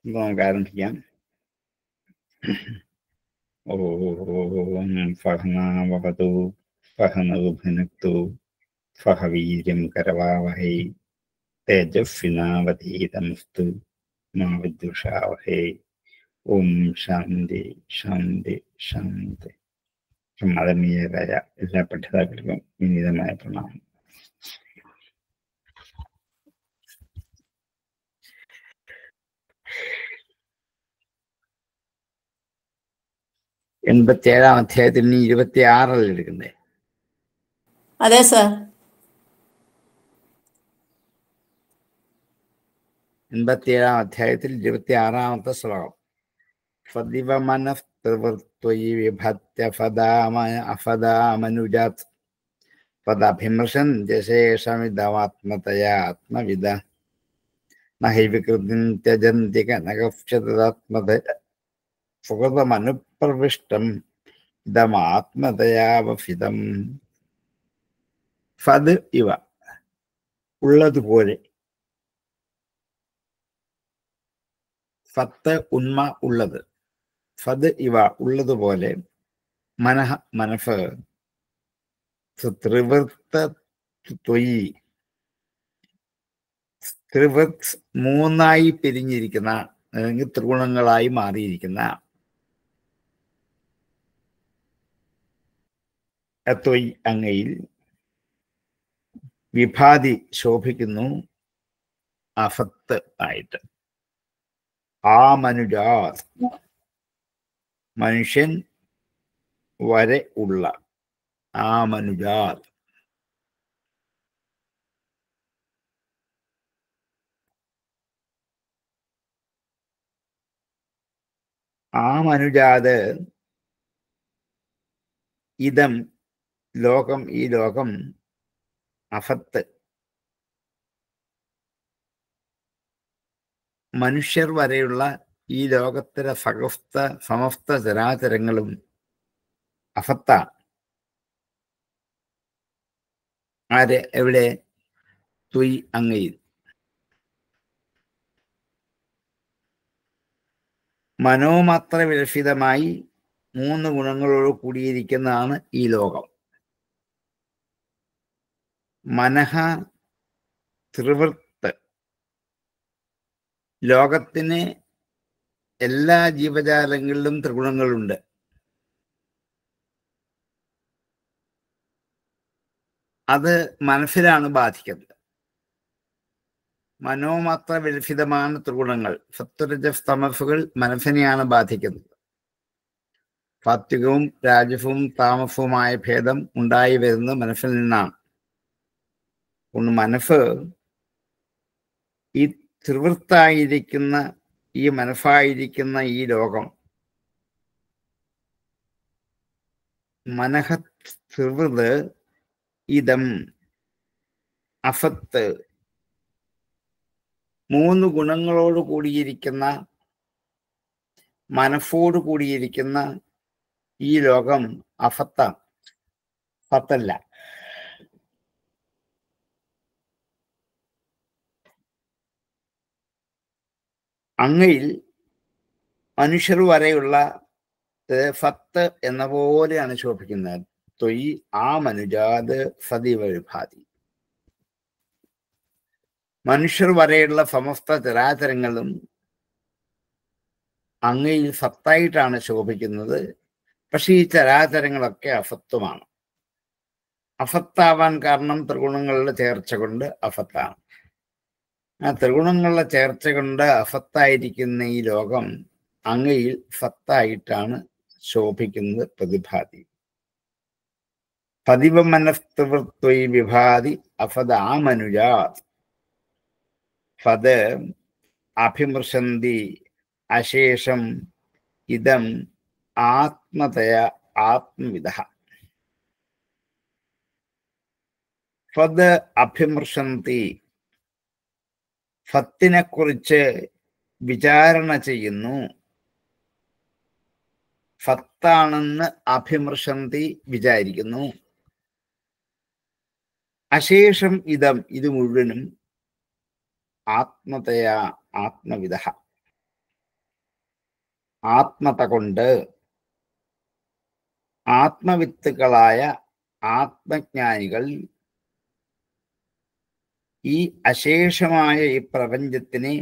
അപ്പൊ നമുക്ക് ആരംഭിക്കാം ഓം ഫഹനാവതു ഫഹനു ഭുനക്തു ഫഹവീര്യം കരവാവഹൈ തേജസ്വിനാവതീതമസ്തു മാ വിദ്വിഷാവഹൈ ഓം ശാന്തി ശാന്തി ശാന്തി ആദരണീയരായ എല്ലാ പഠിതാക്കൾക്കും വിനീതമായ പ്രണാമം എൺപത്തി ഏഴാം അധ്യായത്തിൽ ഇനി ഇരുപത്തി ആറിൽ എടുക്കണ്ടേ അതെ സർ എൺപത്തി ഏഴാം അധ്യായത്തിൽ ഇരുപത്തി ആറാമത്തെ ശ്ലോകം ഫദിവമനസ്ത്വയി വിഭത്യ ഫദാമ അഫദാമനുജാത് പദഭിമർശൻ ജശേഷമിതമാത്മതയാ ആത്മവിദ നഹി വികൃതിം ത്യജന്തി കനകക്ഷതാത്മത സുഗതമനുപ്രവിഷ്ടം ഇതമാത്മതയാവഫിതം ഫത് ഇവ ഉള്ളതുപോലെ ഫത്ത് ഉന്മ ഉള്ളത് ഫത് ഇവ ഉള്ളതുപോലെ മനഃ മനഫ് ത്രിവൃത്ത തൊയ് ത്രിവൃത് മൂന്നായി പിരിഞ്ഞിരിക്കുന്ന അല്ലെങ്കിൽ ത്രിഗുണങ്ങളായി മാറിയിരിക്കുന്ന തൊയ് അങ്ങയിൽ വിഭാതി ശോഭിക്കുന്നു അഫത്ത് ആയിട്ട് ആ മനുജാ മനുഷ്യൻ വരെ ഉള്ള ആ മനുജാ ആ മനുജാത് ഇതം ലോകം ഈ ലോകം അഫത്ത് മനുഷ്യർ വരെയുള്ള ഈ ലോകത്തിലെ സകസ്ത സമസ്ത ചരാചരങ്ങളും അഫത്താണ് ആര് എവിടെ തുയ് അങ്ങയിൽ മനോമാത്ര വിലഷിതമായി മൂന്ന് ഗുണങ്ങളോട് കൂടിയിരിക്കുന്നതാണ് ഈ ലോകം മനഃ ത്രിവൃത്ത് ലോകത്തിന് എല്ലാ ജീവജാലങ്ങളിലും ത്രിഗുണങ്ങളുണ്ട് അത് മനസ്സിലാണ് ബാധിക്കുന്നത് മനോമാത്ര വിലസിതമാണ് ത്രിഗുണങ്ങൾ സത്വരജ സ്തമസുകൾ മനസ്സിനെയാണ് ബാധിക്കുന്നത് സാത്വികവും രാജസവും താമസവുമായ ഭേദം ഉണ്ടായി വരുന്നത് മനസ്സിൽ നിന്നാണ് ഒന്ന് മനസ്സ് ഈ ത്രിവൃത്തായിരിക്കുന്ന ഈ മനസ്സായിരിക്കുന്ന ഈ ലോകം മനഃ ത്രിവൃത് ഇതം അഫത്ത് മൂന്ന് ഗുണങ്ങളോട് കൂടിയിരിക്കുന്ന മനസ്സോട് കൂടിയിരിക്കുന്ന ഈ ലോകം അഫത്താണ് ഫത്തല്ല അങ്ങയിൽ മനുഷ്യർ വരെയുള്ള ഫത്ത് എന്ന പോലെയാണ് ശോഭിക്കുന്നത് തൊയ് ആ മനുജാത് സതിവ വിഭാതി മനുഷ്യർ വരെയുള്ള സമസ്ത ചരാചരങ്ങളും അങ്ങയിൽ സത്തായിട്ടാണ് ശോഭിക്കുന്നത് പക്ഷെ ഈ ചരാചരങ്ങളൊക്കെ അസത്വമാണ് അഫത്താവാൻ കാരണം ത്രിഗുണങ്ങളുടെ ചേർച്ച കൊണ്ട് അഫത്താണ് ആ ത്രിഗുണങ്ങളുടെ ചേർച്ച കൊണ്ട് അഫത്തായിരിക്കുന്ന ഈ ലോകം അങ്ങയിൽ സത്തായിട്ടാണ് ശോഭിക്കുന്നത് പ്രതിഭാതി പതിവ മനസ്തൃവൃത്വൈ വിഭാതി അഫദ ആ മനുജാത് ഫത് അഭിമൃശന്തി അശേഷം ഇതം ആത്മതയ ആത്മവിധ ഫത് അഭിമൃശന്തി ഫത്തിനെ കുറിച്ച് വിചാരണ ചെയ്യുന്നു ഫത്താണെന്ന് അഭിമൃശന്തി വിചാരിക്കുന്നു അശേഷം ഇതം ഇത് മുഴുവനും ആത്മതയാ ആത്മവിധ ആത്മത കൊണ്ട് ആത്മവിത്തുക്കളായ ആത്മജ്ഞാനികൾ ഈ അശേഷമായ ഈ പ്രപഞ്ചത്തിനെ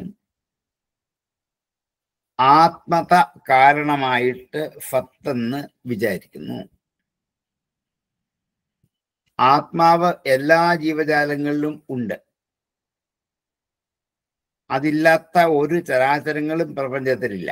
ആത്മത കാരണമായിട്ട് ഫത്തെന്ന് വിചാരിക്കുന്നു ആത്മാവ് എല്ലാ ജീവജാലങ്ങളിലും ഉണ്ട് അതില്ലാത്ത ഒരു ചരാചരങ്ങളും പ്രപഞ്ചത്തിലില്ല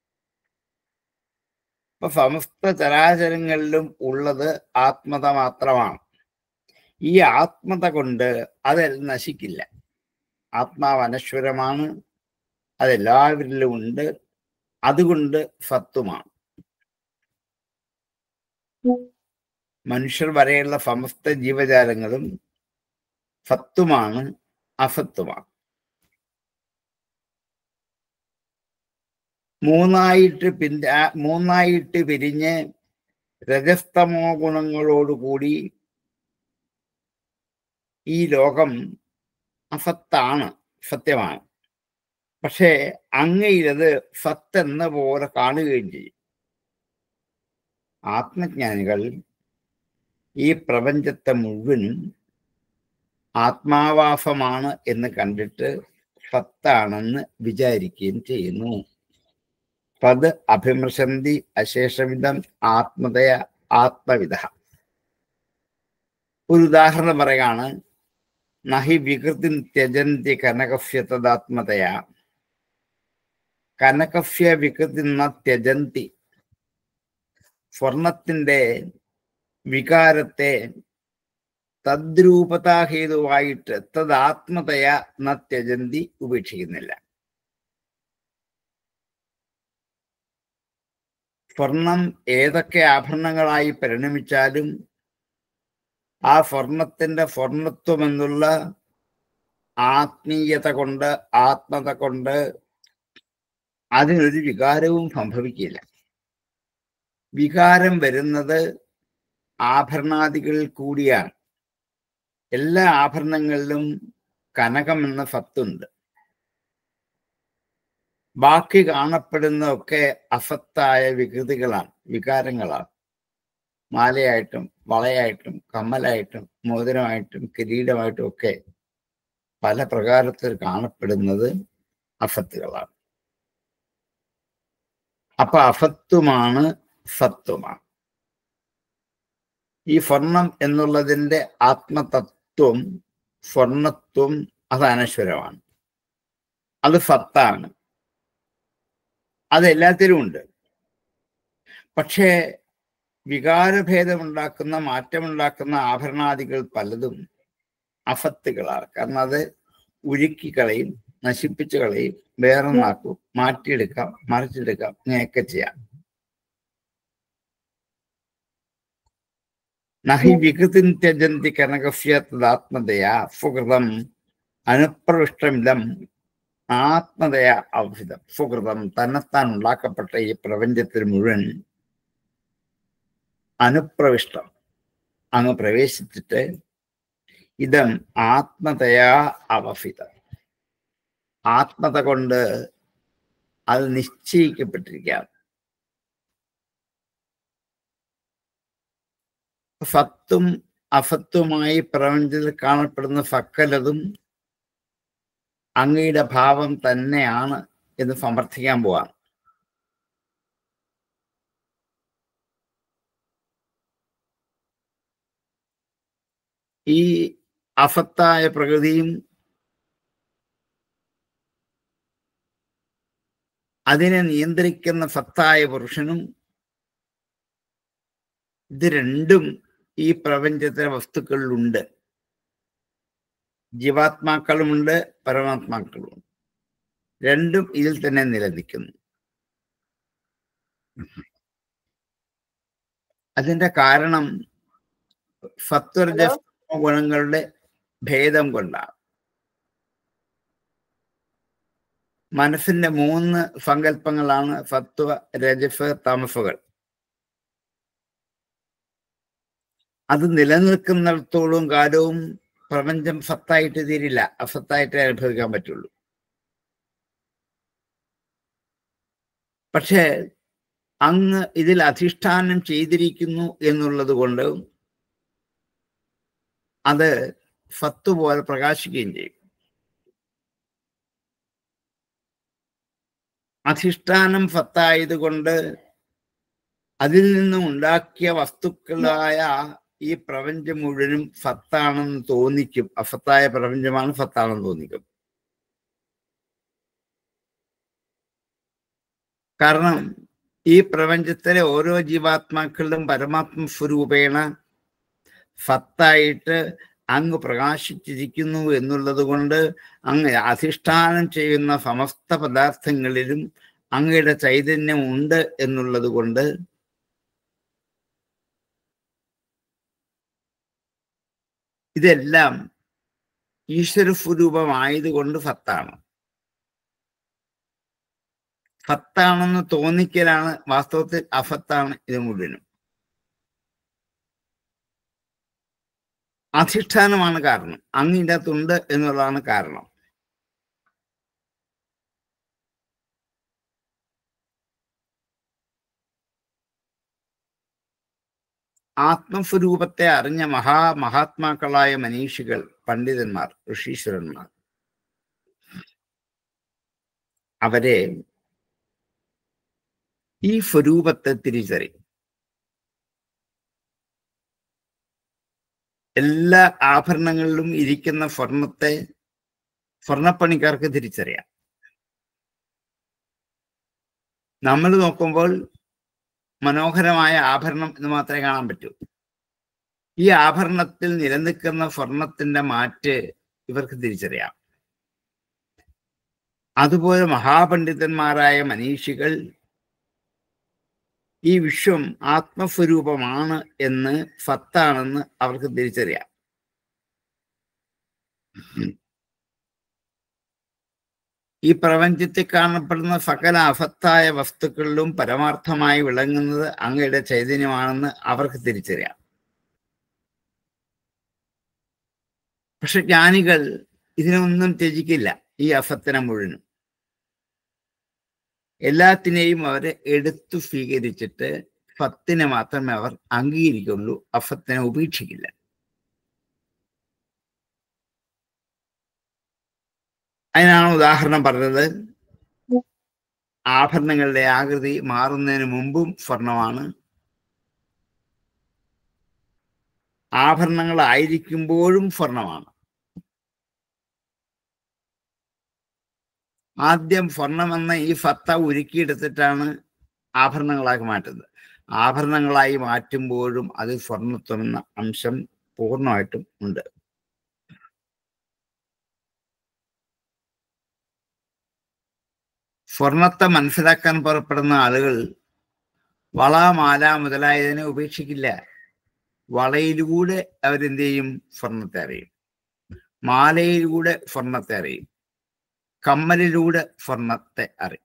ഇപ്പൊ സമസ്ത ചരാചരങ്ങളിലും ഉള്ളത് ആത്മത മാത്രമാണ് ഈ ആത്മത കൊണ്ട് അത് നശിക്കില്ല ആത്മാവ് അനശ്വരമാണ് അതെല്ലാവരിലും ഉണ്ട് അതുകൊണ്ട് ഫത്വമാണ് മനുഷ്യർ വരെയുള്ള സമസ്ത ജീവജാലങ്ങളും ഫത്വമാണ് അഫത്വമാണ് മൂന്നായിട്ട് പിന്ത മൂന്നായിട്ട് പിരിഞ്ഞ് രജസ്തമോ ഗുണങ്ങളോടുകൂടി ഈ ലോകം അഫത്താണ് സത്യമാണ് പക്ഷേ അങ്ങയിലത് ഫത്ത് എന്ന പോലെ കാണുകയും ചെയ്യും ആത്മജ്ഞാനികൾ ഈ പ്രപഞ്ചത്തെ മുഴുവനും ആത്മാവാസമാണ് എന്ന് കണ്ടിട്ട് ഫത്താണെന്ന് വിചാരിക്കുകയും ചെയ്യുന്നു തത് അഭിമൃശന്തി അശേഷവിധം ആത്മതയ ആത്മവിധ ഒരു ഉദാഹരണം പറയാണ് നഹി വികൃതി ത്യജന്തി കനകഫ്യ തദാത്മതയ കനകഫ്യ വികൃതി ന ത്യജന്തി സ്വർണത്തിന്റെ വികാരത്തെ തദ്രൂപതാഹേതുവായിട്ട് തദാത്മതയ ന ത്യജന്തി ഉപേക്ഷിക്കുന്നില്ല സ്വർണം ഏതൊക്കെ ആഭരണങ്ങളായി പരിണമിച്ചാലും ആ സ്വർണത്തിന്റെ സ്വർണത്വം എന്നുള്ള ആത്മീയത കൊണ്ട് ആത്മത കൊണ്ട് അതിനൊരു വികാരവും സംഭവിക്കില്ല വികാരം വരുന്നത് ആഭരണാദികളിൽ കൂടിയാണ് എല്ലാ ആഭരണങ്ങളിലും കനകം എന്ന സത്തുണ്ട് ബാക്കി കാണപ്പെടുന്നതൊക്കെ അസത്തായ വികൃതികളാണ് വികാരങ്ങളാണ് മാലയായിട്ടും വളയായിട്ടും കമ്മലായിട്ടും മോതിരമായിട്ടും കിരീടമായിട്ടും ഒക്കെ പല പ്രകാരത്തിൽ കാണപ്പെടുന്നത് അഫത്തുകളാണ് അപ്പൊ അഫത്വമാണ് സത്വമാണ് ഈ സ്വർണം എന്നുള്ളതിൻ്റെ ആത്മതത്വം സ്വർണത്വം അത് അനശ്വരമാണ് അത് സത്താണ് അത് എല്ലാത്തിലും ഉണ്ട് പക്ഷേ വികാരഭേദമുണ്ടാക്കുന്ന മാറ്റമുണ്ടാക്കുന്ന ആഭരണാദികൾ പലതും അഫത്തുകളാണ് കാരണം അത് ഉരുക്കി കളയും നശിപ്പിച്ചു കളയും വേറെ നാക്കും മാറ്റിയെടുക്കാം മറിച്ചെടുക്കാം ഇങ്ങനെയൊക്കെ ചെയ്യാം നഹി വികൃതി ത്യജന്തി കനകസ്യ തദാത്മതയാ സുഹൃതം അനുപ്രവിഷ്ടമിതം ആത്മതയ അവഹിതം സുഹൃതം തന്നെത്താൻ ഉണ്ടാക്കപ്പെട്ട ഈ പ്രപഞ്ചത്തിൽ മുഴുവൻ അനുപ്രവിഷ്ടം അങ്ങ് പ്രവേശിച്ചിട്ട് ഇതം ആത്മതയാ അവഹിതം ആത്മത കൊണ്ട് അത് നിശ്ചയിക്കപ്പെട്ടിരിക്കുകയാണ് ഫത്തും അഫത്തുമായി പ്രപഞ്ചത്തിൽ കാണപ്പെടുന്ന സക്കലതും അങ്ങയുടെ ഭാവം തന്നെയാണ് എന്ന് സമർത്ഥിക്കാൻ പോവാണ് ഈ അഫത്തായ പ്രകൃതിയും അതിനെ നിയന്ത്രിക്കുന്ന ഫത്തായ പുരുഷനും ഇത് രണ്ടും ഈ പ്രപഞ്ചത്തിലെ വസ്തുക്കളിലുണ്ട് ജീവാത്മാക്കളുമുണ്ട് പരമാത്മാക്കളുമുണ്ട് രണ്ടും ഇതിൽ തന്നെ നിലനിൽക്കുന്നു അതിന്റെ കാരണം സത്വരജ ഗുണങ്ങളുടെ ഭേദം കൊണ്ടാണ് മനസ്സിന്റെ മൂന്ന് സങ്കല്പങ്ങളാണ് സത്വ രജഫ് തമസുകൾ അത് നിലനിൽക്കുന്നിടത്തോളം കാലവും പ്രപഞ്ചം സത്തായിട്ട് തീരില്ല അസത്തായിട്ട് അനുഭവിക്കാൻ പറ്റുള്ളൂ പക്ഷേ അങ്ങ് ഇതിൽ അധിഷ്ഠാനം ചെയ്തിരിക്കുന്നു എന്നുള്ളത് കൊണ്ട് അത് ഫത്ത് പോലെ പ്രകാശിക്കുകയും ചെയ്യും അധിഷ്ഠാനം ഫത്തായതുകൊണ്ട് അതിൽ നിന്നും ഉണ്ടാക്കിയ വസ്തുക്കളായ ഈ പ്രപഞ്ചം മുഴുവനും ഫത്താണെന്ന് തോന്നിക്കും അഫത്തായ പ്രപഞ്ചമാണ് ഫത്താണെന്ന് തോന്നിക്കും കാരണം ഈ പ്രപഞ്ചത്തിലെ ഓരോ ജീവാത്മാക്കളിലും പരമാത്മ സ്വരൂപേണ ഫത്തായിട്ട് അങ്ങ് പ്രകാശിച്ചിരിക്കുന്നു എന്നുള്ളത് കൊണ്ട് അങ്ങ് അധിഷ്ഠാനം ചെയ്യുന്ന സമസ്ത പദാർത്ഥങ്ങളിലും അങ്ങയുടെ ചൈതന്യം ഉണ്ട് എന്നുള്ളത് കൊണ്ട് ഇതെല്ലാം ഈശ്വര സ്വരൂപമായതുകൊണ്ട് ഫത്താണ് ഫത്താണെന്ന് തോന്നിക്കലാണ് വാസ്തവത്തിൽ അഫത്താണ് ഇത് മുഴുവനും അധിഷ്ഠാനമാണ് കാരണം അങ്ങിൻ്റെ അകത്തുണ്ട് എന്നുള്ളതാണ് കാരണം ആത്മസ്വരൂപത്തെ അറിഞ്ഞ മഹാ മഹാത്മാക്കളായ മനീഷികൾ പണ്ഡിതന്മാർ ഋഷീശ്വരന്മാർ അവരെ ഈ സ്വരൂപത്തെ തിരിച്ചറിയും എല്ലാ ആഭരണങ്ങളിലും ഇരിക്കുന്ന സ്വർണത്തെ സ്വർണപ്പണിക്കാർക്ക് തിരിച്ചറിയാം നമ്മൾ നോക്കുമ്പോൾ മനോഹരമായ ആഭരണം എന്ന് മാത്രമേ കാണാൻ പറ്റൂ ഈ ആഭരണത്തിൽ നിലനിൽക്കുന്ന സ്വർണത്തിന്റെ മാറ്റ് ഇവർക്ക് തിരിച്ചറിയാം അതുപോലെ മഹാപണ്ഡിതന്മാരായ മനീഷികൾ ഈ വിശ്വം ആത്മസ്വരൂപമാണ് എന്ന് ഫത്താണെന്ന് അവർക്ക് തിരിച്ചറിയാം ഈ പ്രപഞ്ചത്തിൽ കാണപ്പെടുന്ന സകല അഫത്തായ വസ്തുക്കളിലും പരമാർത്ഥമായി വിളങ്ങുന്നത് അങ്ങയുടെ ചൈതന്യമാണെന്ന് അവർക്ക് തിരിച്ചറിയാം പക്ഷെ ജ്ഞാനികൾ ഇതിനൊന്നും ത്യജിക്കില്ല ഈ അഫത്തിനെ മുഴുവനും എല്ലാത്തിനെയും അവരെ എടുത്തു സ്വീകരിച്ചിട്ട് ഫത്തിനെ മാത്രമേ അവർ അംഗീകരിക്കുള്ളൂ അഫത്തിനെ ഉപേക്ഷിക്കില്ല അതിനാണ് ഉദാഹരണം പറഞ്ഞത് ആഭരണങ്ങളുടെ ആകൃതി മാറുന്നതിന് മുമ്പും സ്വർണമാണ് ആഭരണങ്ങളായിരിക്കുമ്പോഴും സ്വർണമാണ് ആദ്യം സ്വർണമെന്ന ഈ ഫത്ത ഉരുക്കിയെടുത്തിട്ടാണ് ആഭരണങ്ങളാക്കി മാറ്റുന്നത് ആഭരണങ്ങളായി മാറ്റുമ്പോഴും അത് സ്വർണത്വം എന്ന അംശം പൂർണ്ണമായിട്ടും ഉണ്ട് സ്വർണത്തെ മനസ്സിലാക്കാൻ പുറപ്പെടുന്ന ആളുകൾ വള മാല മുതലായതിനെ ഉപേക്ഷിക്കില്ല വളയിലൂടെ അവരെന്ത് ചെയ്യും സ്വർണത്തെ അറിയും മാലയിലൂടെ സ്വർണത്തെ അറിയും കമ്മലിലൂടെ സ്വർണത്തെ അറിയും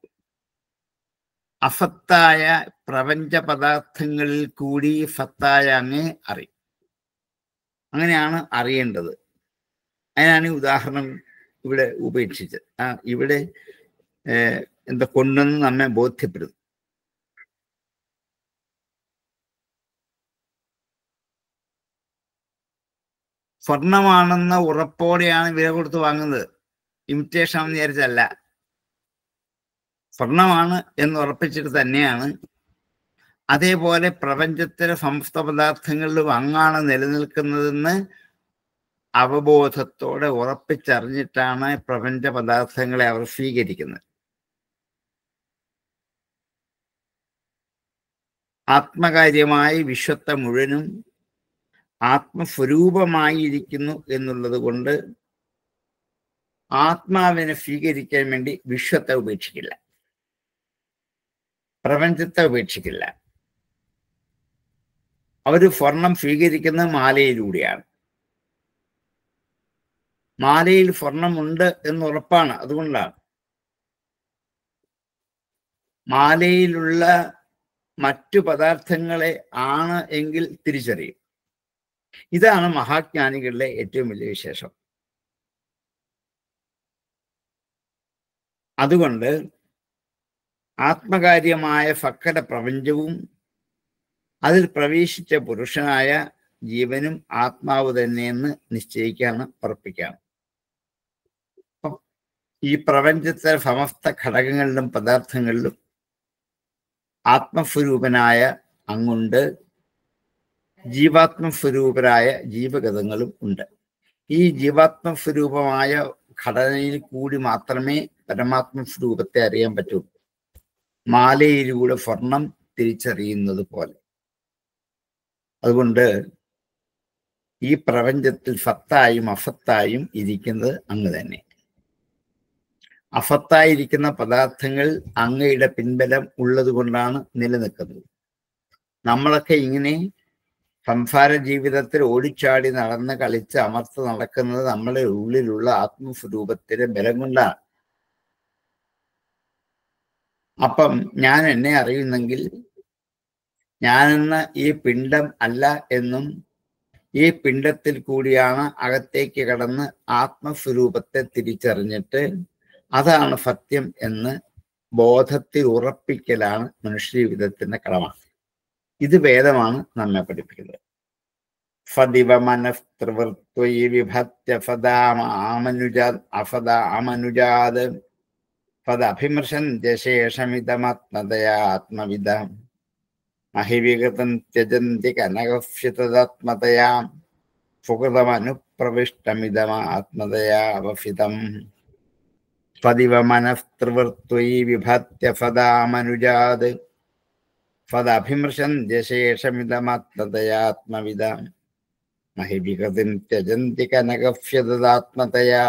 അഫത്തായ പ്രപഞ്ച പദാർത്ഥങ്ങളിൽ കൂടി ഫത്തായ അങ്ങേ അറിയും അങ്ങനെയാണ് അറിയേണ്ടത് അതിനാണ് ഈ ഉദാഹരണം ഇവിടെ ഉപേക്ഷിച്ചത് ആ ഇവിടെ എന്താ കൊണ്ടെന്ന് നമ്മെ ബോധ്യപ്പെടുന്നു സ്വർണമാണെന്ന ഉറപ്പോടെയാണ് വില കൊടുത്ത് വാങ്ങുന്നത് ഇമിറ്റേഷൻ ആണെന്ന് വിചാരിച്ചല്ല സ്വർണമാണ് എന്ന് ഉറപ്പിച്ചിട്ട് തന്നെയാണ് അതേപോലെ പ്രപഞ്ചത്തിലെ സമസ്ത പദാർത്ഥങ്ങളിലും അങ്ങാണ് നിലനിൽക്കുന്നതെന്ന് അവബോധത്തോടെ ഉറപ്പിച്ചറിഞ്ഞിട്ടാണ് പ്രപഞ്ച പദാർത്ഥങ്ങളെ അവർ സ്വീകരിക്കുന്നത് ആത്മകാര്യമായി വിശ്വത്തെ മുഴുവനും ആത്മസ്വരൂപമായിരിക്കുന്നു എന്നുള്ളത് കൊണ്ട് ആത്മാവിനെ സ്വീകരിക്കാൻ വേണ്ടി വിശ്വത്തെ ഉപേക്ഷിക്കില്ല പ്രപഞ്ചത്തെ ഉപേക്ഷിക്കില്ല അവർ സ്വർണം സ്വീകരിക്കുന്നത് മാലയിലൂടെയാണ് മാലയിൽ സ്വർണമുണ്ട് എന്ന് ഉറപ്പാണ് അതുകൊണ്ടാണ് മാലയിലുള്ള മറ്റു പദാർത്ഥങ്ങളെ ആണ് എങ്കിൽ തിരിച്ചറിയും ഇതാണ് മഹാജ്ഞാനികളുടെ ഏറ്റവും വലിയ വിശേഷം അതുകൊണ്ട് ആത്മകാര്യമായ ഫക്കര പ്രപഞ്ചവും അതിൽ പ്രവേശിച്ച പുരുഷനായ ജീവനും ആത്മാവ് തന്നെയെന്ന് നിശ്ചയിക്കാണ് ഉറപ്പിക്കാണ് അപ്പം ഈ പ്രപഞ്ചത്തിലെ സമസ്ത ഘടകങ്ങളിലും പദാർത്ഥങ്ങളിലും ആത്മസ്വരൂപനായ അങ്ങുണ്ട് ജീവാത്മസ്വരൂപരായ ജീവഗതങ്ങളും ഉണ്ട് ഈ ജീവാത്മസ്വരൂപമായ ഘടനയിൽ കൂടി മാത്രമേ പരമാത്മ സ്വരൂപത്തെ അറിയാൻ പറ്റുള്ളൂ മാലയിലൂടെ സ്വർണം തിരിച്ചറിയുന്നത് പോലെ അതുകൊണ്ട് ഈ പ്രപഞ്ചത്തിൽ സത്തായും അഫത്തായും ഇരിക്കുന്നത് അങ്ങ് തന്നെ അഫത്തായിരിക്കുന്ന പദാർത്ഥങ്ങൾ അങ്ങയുടെ പിൻബലം ഉള്ളത് കൊണ്ടാണ് നിലനിൽക്കുന്നത് നമ്മളൊക്കെ ഇങ്ങനെ സംസാര ജീവിതത്തിൽ ഓടിച്ചാടി നടന്ന് കളിച്ച് അമർത്ത് നടക്കുന്നത് നമ്മുടെ ഉള്ളിലുള്ള ആത്മസ്വരൂപത്തിന്റെ ബലം കൊണ്ടാണ് അപ്പം ഞാൻ എന്നെ അറിയുന്നെങ്കിൽ ഞാനെന്ന ഈ പിണ്ടം അല്ല എന്നും ഈ പിണ്ടത്തിൽ കൂടിയാണ് അകത്തേക്ക് കടന്ന് ആത്മസ്വരൂപത്തെ തിരിച്ചറിഞ്ഞിട്ട് അതാണ് സത്യം എന്ന് ബോധത്തിൽ ഉറപ്പിക്കലാണ് മനുഷ്യജീവിതത്തിന്റെ കടമ ഇത് വേദമാണ് നമ്മെ പഠിപ്പിക്കുന്നത് ഫദിവ മനസ്തൃവൃത്വയി വിഭത്യ ഫദാമാമനുജാത് അഫദാമനുജാത് ഫദഭിമർശൻ ജശേഷമിതമാത്മതയാത്മവിധ അഹിവിഗതം ത്യജന്തി കനകഫ്യതദാത്മതയാം സുഹൃതമനുപ്രവിഷ്ടമിതമാത്മതയാവഫിതം ഫദിവ മനസ്തൃവൃത്വയി വിഭത്യ ഫദാമനുജാത് ഫദഭിമർശൻ ജശേഷമിതമാത്മതയാത്മവിധ മഹിവിഗതിം ത്യജന്തി കനകഫ്യതദാത്മതയാ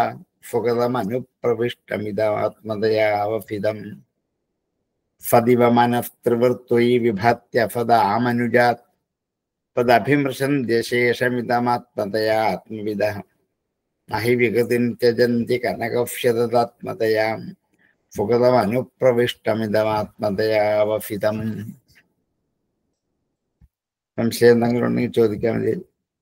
സുഗതമനുപ്രവിഷ്ടമിതാത്മതയാവഫിതം ഫദിവ മനസ്തൃവൃത്വയി വിഭത്യ ഫദാമനുജാത് പദഭിമൃശൻ ദേശേഷമിതമാത്മതയാ ആത്മവിദ നഹി വിഗതിം ത്യജന്തി കനകഫ്യതദാത്മതയാം സുഗതമനുപ്രവിഷ്ടമിതമാത്മതയാവഫിതം സംശയം എന്തെങ്കിലും ഉണ്ടെങ്കിൽ ചോദിക്കാൻ മതി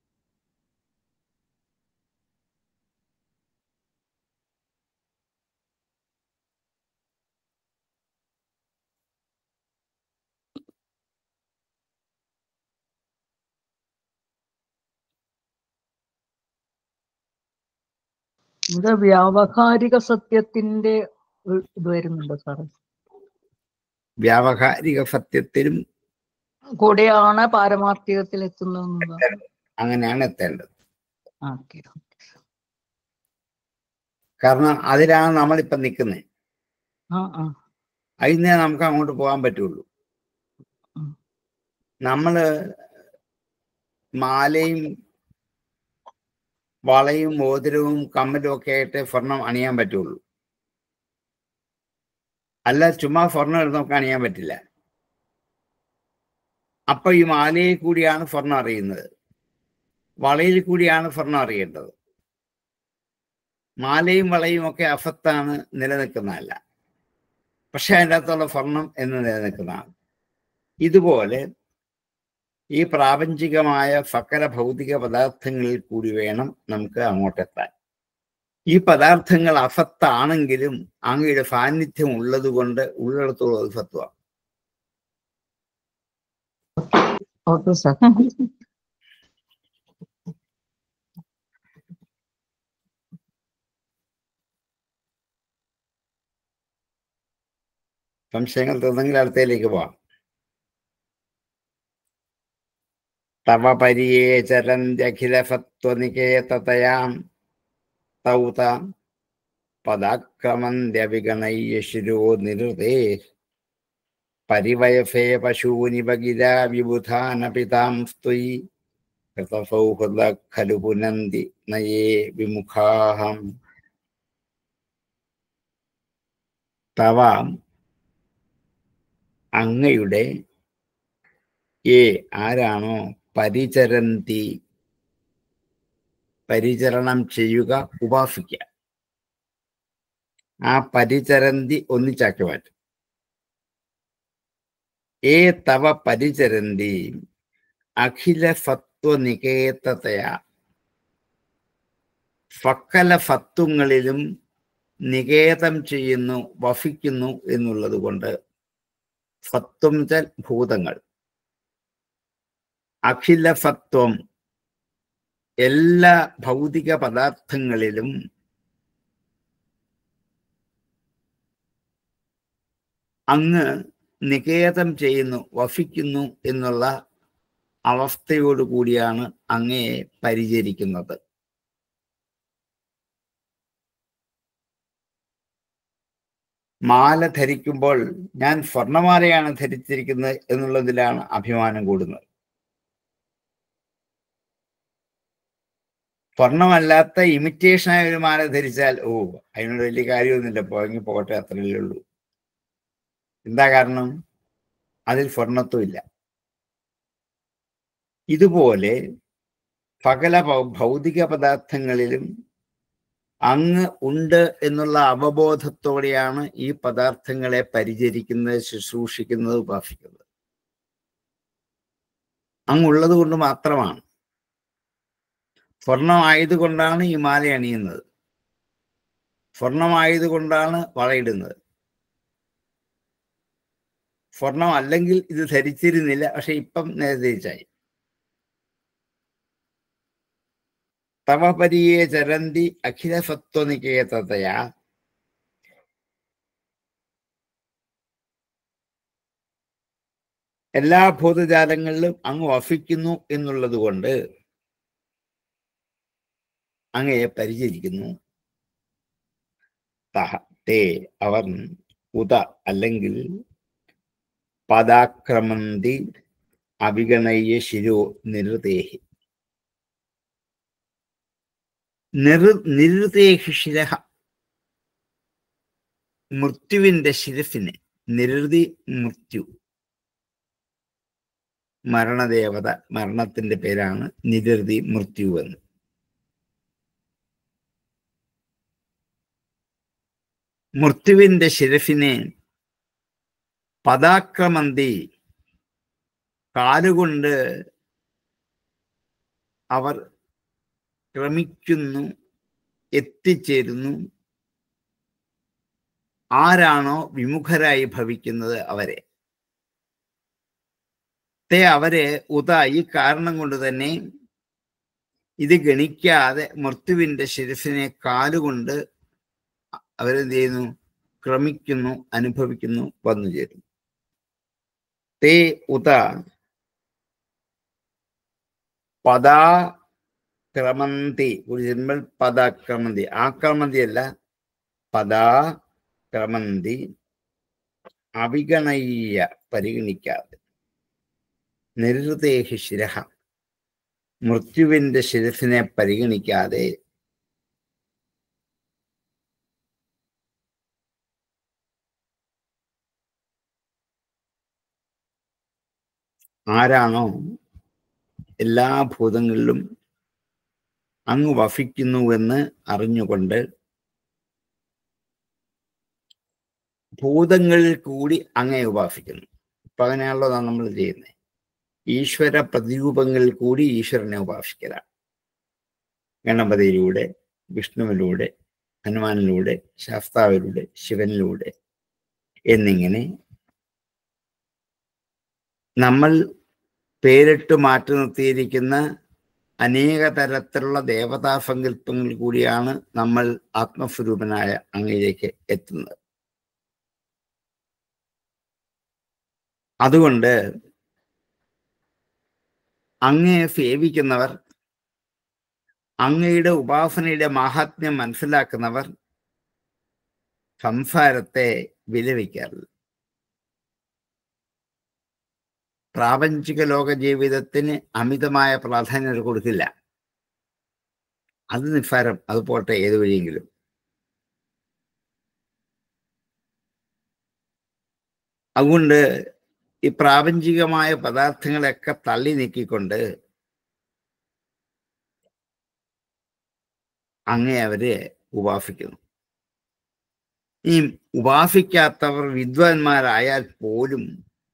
ഇത് വ്യാവഹാരിക സത്യത്തിന്റെ ഒരു ഇത് വരുന്നുണ്ടോ സാറേ വ്യാവഹാരിക സത്യത്തിലും കൂടെയാണ് പാരമാർത്ഥികത്തിൽ എത്തുന്നത് അങ്ങനെയാണ് എത്തേണ്ടത് ഓക്കെ കാരണം അതിലാണ് നമ്മളിപ്പം നിൽക്കുന്നത് ആ ആ അതിനെ നമുക്ക് അങ്ങോട്ട് പോകാൻ പറ്റുള്ളൂ ഉം. നമ്മള് മാലയും വളയും മോതിരവും കമ്മലും ഒക്കെ ആയിട്ട് സ്വർണം അണിയാൻ പറ്റുള്ളൂ അല്ല ചുമ്മാ സ്വർണം എടുത്ത് നമുക്ക് അണിയാൻ പറ്റില്ല അപ്പൊ ഈ മാലയിൽ കൂടിയാണ് സ്വർണം അറിയുന്നത് വളയിൽ കൂടിയാണ് സ്വർണം അറിയേണ്ടത് മാലയും വളയും ഒക്കെ അഫത്താണ് നിലനിൽക്കുന്നതല്ല പക്ഷെ അതിൻ്റെ അകത്തുള്ള സ്വർണം എന്ന് നിലനിൽക്കുന്നതാണ് ഇതുപോലെ ഈ പ്രാപഞ്ചികമായ സകല ഭൗതിക പദാർത്ഥങ്ങളിൽ കൂടി വേണം നമുക്ക് അങ്ങോട്ടെത്താൻ ഈ പദാർത്ഥങ്ങൾ അസത്താണെങ്കിലും അങ്ങയുടെ സാന്നിധ്യം ഉള്ളത് കൊണ്ട് ഉള്ളിടത്തോളം അത് സത്വമാണ് ഓക്കെ സാർ സംശയങ്ങൾ തീർന്നെങ്കിൽ അടുത്തയിലേക്ക് പോവാം തവ പരിയേ ചരന്ത്യഖില സത്വനികേതയാം തൗത പദാക്രമന്ത്യവിഗണയ്യശിരോ നിരുതേ പരിവയഫേ പശൂനി ഭഗിര വിബുധാനപിതാം സ്ത്വയി കൃതസൗഹൃദ ഖലു പുനന്തി നയേ വിമുഖാഹം തവ അങ്ങയുടെ ഏ ആരാണോ പരിചരന്തി പരിചരണം ചെയ്യുക ഉപാസിക്കുക ആ പരിചരന്തി ഒന്നിച്ചാക്കി മാറ്റും ഏ തവ പരിചരന്തി അഖില സത്വനികേതതയാ സകല സത്വങ്ങളിലും നികേതം ചെയ്യുന്നു വസിക്കുന്നു എന്നുള്ളത് കൊണ്ട് ഫത്വം ച ഭൂതങ്ങൾ അഖില ഫത്വം എല്ലാ ഭൗതിക പദാർത്ഥങ്ങളിലും അങ്ങ് നികേതം ചെയ്യുന്നു വഫിക്കുന്നു എന്നുള്ള അവസ്ഥയോടു കൂടിയാണ് അങ്ങയെ പരിചരിക്കുന്നത് മാല ധരിക്കുമ്പോൾ ഞാൻ സ്വർണമാലയാണ് ധരിച്ചിരിക്കുന്നത് എന്നുള്ളതിലാണ് അഭിമാനം കൂടുന്നത് സ്വർണമല്ലാത്ത ഇമിറ്റേഷനായ ഒരു മാല ധരിച്ചാൽ ഓ അതിനോട് വലിയ കാര്യമൊന്നുമില്ല പോയെങ്കിൽ പോകട്ടെ അത്രയല്ലേ ഉള്ളൂ എന്താ കാരണം അതിൽ സ്വർണത്വമില്ല ഇതുപോലെ സകല ഭൗ- ഭൗതിക പദാർത്ഥങ്ങളിലും അങ്ങ് ഉണ്ട് എന്നുള്ള അവബോധത്തോടെയാണ് ഈ പദാർത്ഥങ്ങളെ പരിചരിക്കുന്നത് ശുശ്രൂഷിക്കുന്നത് ഉപാസിക്കുന്നത് അങ്ങുള്ളത് കൊണ്ട് മാത്രമാണ് സ്വർണമായതുകൊണ്ടാണ് ഈ മാല അണിയുന്നത് സ്വർണമായതുകൊണ്ടാണ് വളയിടുന്നത് സ്വർണം അല്ലെങ്കിൽ ഇത് ധരിച്ചിരുന്നില്ല പക്ഷെ ഇപ്പം നേരെ തിരിച്ചായി തവ പരിയേ ചരന്തി അഖില സത്വനികേതതയാ എല്ലാ ഭൂതജാലങ്ങളിലും അങ്ങ് വസിക്കുന്നു എന്നുള്ളത് കൊണ്ട് അങ്ങയെ പരിചരിക്കുന്നു തഹ തേ അവർ ഉത അല്ലെങ്കിൽ പദാക്രമന്തി അവിഗണയ്യ ശിരോ നിരുതേഹി നിർ നിരുതേഹി ശിരഹ മൃത്യുവിന്റെ ശിരസിനെ നിരുതി മൃത്യു മരണദേവത മരണത്തിന്റെ പേരാണ് നിരുതി മൃത്യു എന്ന് മൃത്യുവിന്റെ ശിരസിനെ പദാക്രമന്തി കാലുകൊണ്ട് അവർ ക്രമിക്കുന്നു എത്തിച്ചേരുന്നു ആരാണോ വിമുഖരായി ഭവിക്കുന്നത് അവരെ തേ അവരെ ഉത ഈ കാരണം കൊണ്ട് തന്നെ ഇത് ഗണിക്കാതെ മൃത്യുവിന്റെ ശിരസിനെ കാലുകൊണ്ട് അവരെന്ത് ചെയ്യുന്നു ക്രമിക്കുന്നു അനുഭവിക്കുന്നു വന്നു ചേരുന്നു തേ ഉത പദാ ക്രമന്തി ഒരു ജന്മൽ പദാക്രമന്തി ആക്രമന്തി അല്ല പദാ ക്രമന്തി അവിഗണയ്യ പരിഗണിക്കാതെ നിരുതേഹി ശിരഹ മൃത്യുവിന്റെ ശിരസിനെ പരിഗണിക്കാതെ ആരാണോ എല്ലാ ഭൂതങ്ങളിലും അങ്ങ് വസിക്കുന്നുവെന്ന് അറിഞ്ഞുകൊണ്ട് ഭൂതങ്ങളിൽ കൂടി അങ്ങയെ ഉപാസിക്കുന്നു ഇപ്പൊ അങ്ങനെയാണല്ലോ നമ്മൾ ചെയ്യുന്നത് ഈശ്വര പ്രതിരൂപങ്ങളിൽ കൂടി ഈശ്വരനെ ഉപാസിക്കലാണ് ഗണപതിയിലൂടെ വിഷ്ണുവിലൂടെ ഹനുമാനിലൂടെ ശാസ്താവിലൂടെ ശിവനിലൂടെ എന്നിങ്ങനെ നമ്മൾ പേരിട്ട് മാറ്റി നിർത്തിയിരിക്കുന്ന അനേക തരത്തിലുള്ള ദേവതാ സങ്കല്പങ്ങൾ കൂടിയാണ് നമ്മൾ ആത്മസ്വരൂപനായ അങ്ങയിലേക്ക് എത്തുന്നത് അതുകൊണ്ട് അങ്ങയെ സേവിക്കുന്നവർ അങ്ങയുടെ ഉപാസനയുടെ മാഹാത്മ്യം മനസ്സിലാക്കുന്നവർ സംസാരത്തെ വിലപിക്കാറില്ല പ്രാപഞ്ചിക ലോക ജീവിതത്തിന് അമിതമായ പ്രാധാന്യത കൊടുക്കില്ല അത് നിസ്സാരം അത് പോട്ടെ ഏത് വഴിയെങ്കിലും അതുകൊണ്ട് ഈ പ്രാപഞ്ചികമായ പദാർത്ഥങ്ങളെയൊക്കെ തള്ളി നീക്കിക്കൊണ്ട് അങ്ങേ അവരെ ഉപാസിക്കുന്നു ഈ ഉപാസിക്കാത്തവർ വിദ്വാൻമാരായാൽ പോലും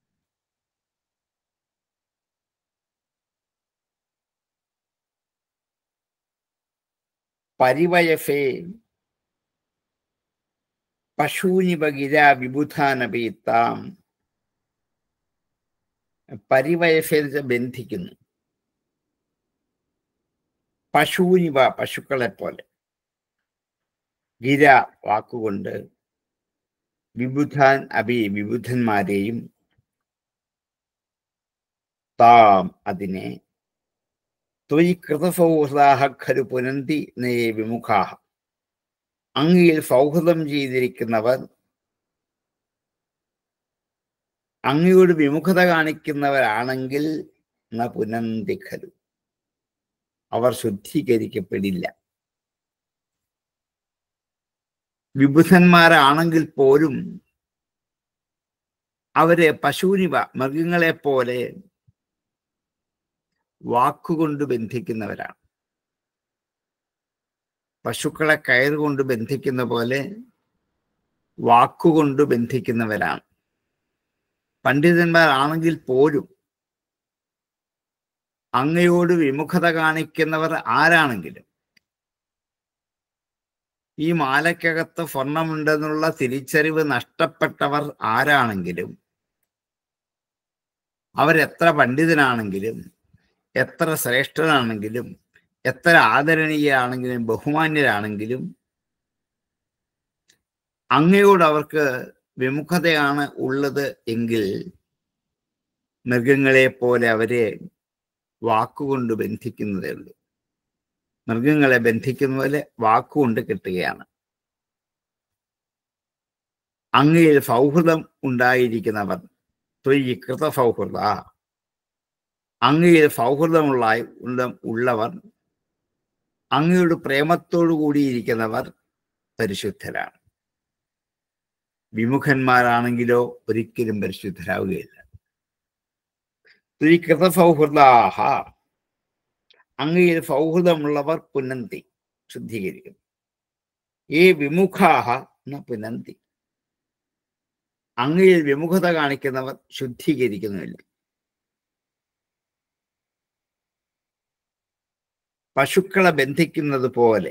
പരിവയസേ പശൂനി ബഗിര വിബുധാനപീത്താം പരിവയഫേരിച്ച് ബന്ധിക്കുന്നു പശുവിനിവ പശുക്കളെ പോലെ ഗിര വാക്കുകൊണ്ട് വിബുധാൻ അഭി വിബുധന്മാരെയും താം അതിനെ ത്വയി കൃതസൗഹൃദാഹ ഖലു പുനന്തി നയേ വിമുഖാഹ അങ്ങിയിൽ സൗഹൃദം ചെയ്തിരിക്കുന്നവർ അങ്ങയോട് വിമുഖത കാണിക്കുന്നവരാണെങ്കിൽ ന പുനന്തി ഖലു അവർ ശുദ്ധീകരിക്കപ്പെടില്ല വിബുധന്മാരാണെങ്കിൽ പോലും അവരെ പശുവിനിവ മൃഗങ്ങളെ പോലെ വാക്കുകൊണ്ട് ബന്ധിക്കുന്നവരാണ് പശുക്കളെ കയറുകൊണ്ട് ബന്ധിക്കുന്ന പോലെ വാക്കുകൊണ്ട് ബന്ധിക്കുന്നവരാണ് പണ്ഡിതന്മാരാണെങ്കിൽ പോലും അങ്ങയോട് വിമുഖത കാണിക്കുന്നവർ ആരാണെങ്കിലും ഈ മാലയ്ക്കകത്ത് സ്വർണമുണ്ടെന്നുള്ള തിരിച്ചറിവ് നഷ്ടപ്പെട്ടവർ ആരാണെങ്കിലും അവരെത്ര പണ്ഡിതനാണെങ്കിലും എത്ര ശ്രേഷ്ഠനാണെങ്കിലും എത്ര ആദരണീയരാണെങ്കിലും ബഹുമാന്യരാണെങ്കിലും അങ്ങയോട് അവർക്ക് വിമുഖതയാണ് ഉള്ളത് എങ്കിൽ മൃഗങ്ങളെ പോലെ അവരെ വാക്കുകൊണ്ട് ബന്ധിക്കുന്നതേ ഉള്ളൂ മൃഗങ്ങളെ ബന്ധിക്കുന്ന പോലെ വാക്കുകൊണ്ട് കിട്ടുകയാണ് അങ്ങയിൽ സൗഹൃദം ഉണ്ടായിരിക്കുന്നവർ തൊയ്യ് കൃത സൗഹൃദ അങ്ങയിൽ സൗഹൃദമുള്ള ഉള്ള- ഉള്ളവർ അങ്ങയുടെ പ്രേമത്തോടു കൂടിയിരിക്കുന്നവർ പരിശുദ്ധരാണ് വിമുഖന്മാരാണെങ്കിലോ ഒരിക്കലും പരിശുദ്ധരാവുകയില്ല ത്രികൃത സൗഹൃദാഹ അങ്ങയിൽ സൗഹൃദമുള്ളവർ പുനന്തി ശുദ്ധീകരിക്കും ഈ വിമുഖാഹ എന്ന പുനന്തി അങ്ങയിൽ വിമുഖത കാണിക്കുന്നവർ ശുദ്ധീകരിക്കുന്നുമില്ല പശുക്കളെ ബന്ധിക്കുന്നത് പോലെ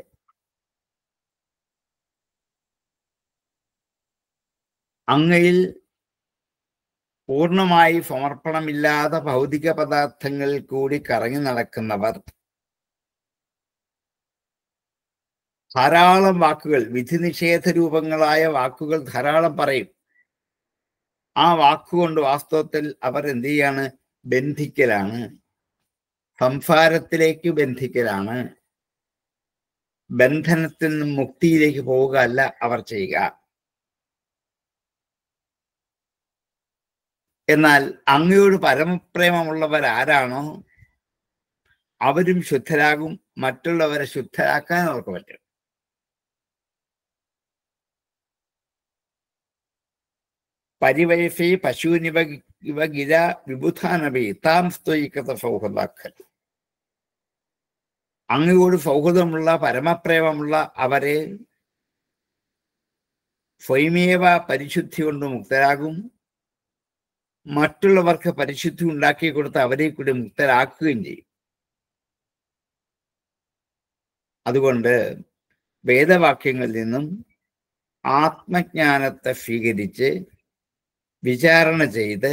അങ്ങയിൽ പൂർണ്ണമായി സമർപ്പണമില്ലാത്ത ഭൗതിക പദാർത്ഥങ്ങളിൽ കൂടി കറങ്ങി നടക്കുന്നവർ ധാരാളം വാക്കുകൾ വിധി നിഷേധ രൂപങ്ങളായ വാക്കുകൾ ധാരാളം പറയും ആ വാക്കുകൊണ്ട് വാസ്തവത്തിൽ അവർ എന്ത് ചെയ്യാണ് ബന്ധിക്കലാണ് സംസാരത്തിലേക്ക് ബന്ധിക്കലാണ് ബന്ധനത്തിൽ നിന്നും മുക്തിയിലേക്ക് പോവുക അല്ല അവർ ചെയ്യുക എന്നാൽ അങ്ങയോട് പരമപ്രേമമുള്ളവർ ആരാണോ അവരും ശുദ്ധരാകും മറ്റുള്ളവരെ ശുദ്ധരാക്കാൻ അവർക്ക് പറ്റും പരിവയഫി പശുവിനിവ ഇവ ഗിര വിബുധാനവി താം സ്ത്രീകൃത സൗഹൃദാക്കൽ അങ്ങയോട് സൗഹൃദമുള്ള പരമപ്രേമമുള്ള അവരെ സ്വയമേവ പരിശുദ്ധി കൊണ്ട് മുക്തരാകും മറ്റുള്ളവർക്ക് പരിശുദ്ധി ഉണ്ടാക്കി കൊടുത്ത് അവരെ കൂടി മുക്തരാക്കുകയും ചെയ്യും അതുകൊണ്ട് വേദവാക്യങ്ങളിൽ നിന്നും ആത്മജ്ഞാനത്തെ സ്വീകരിച്ച് വിചാരണ ചെയ്ത്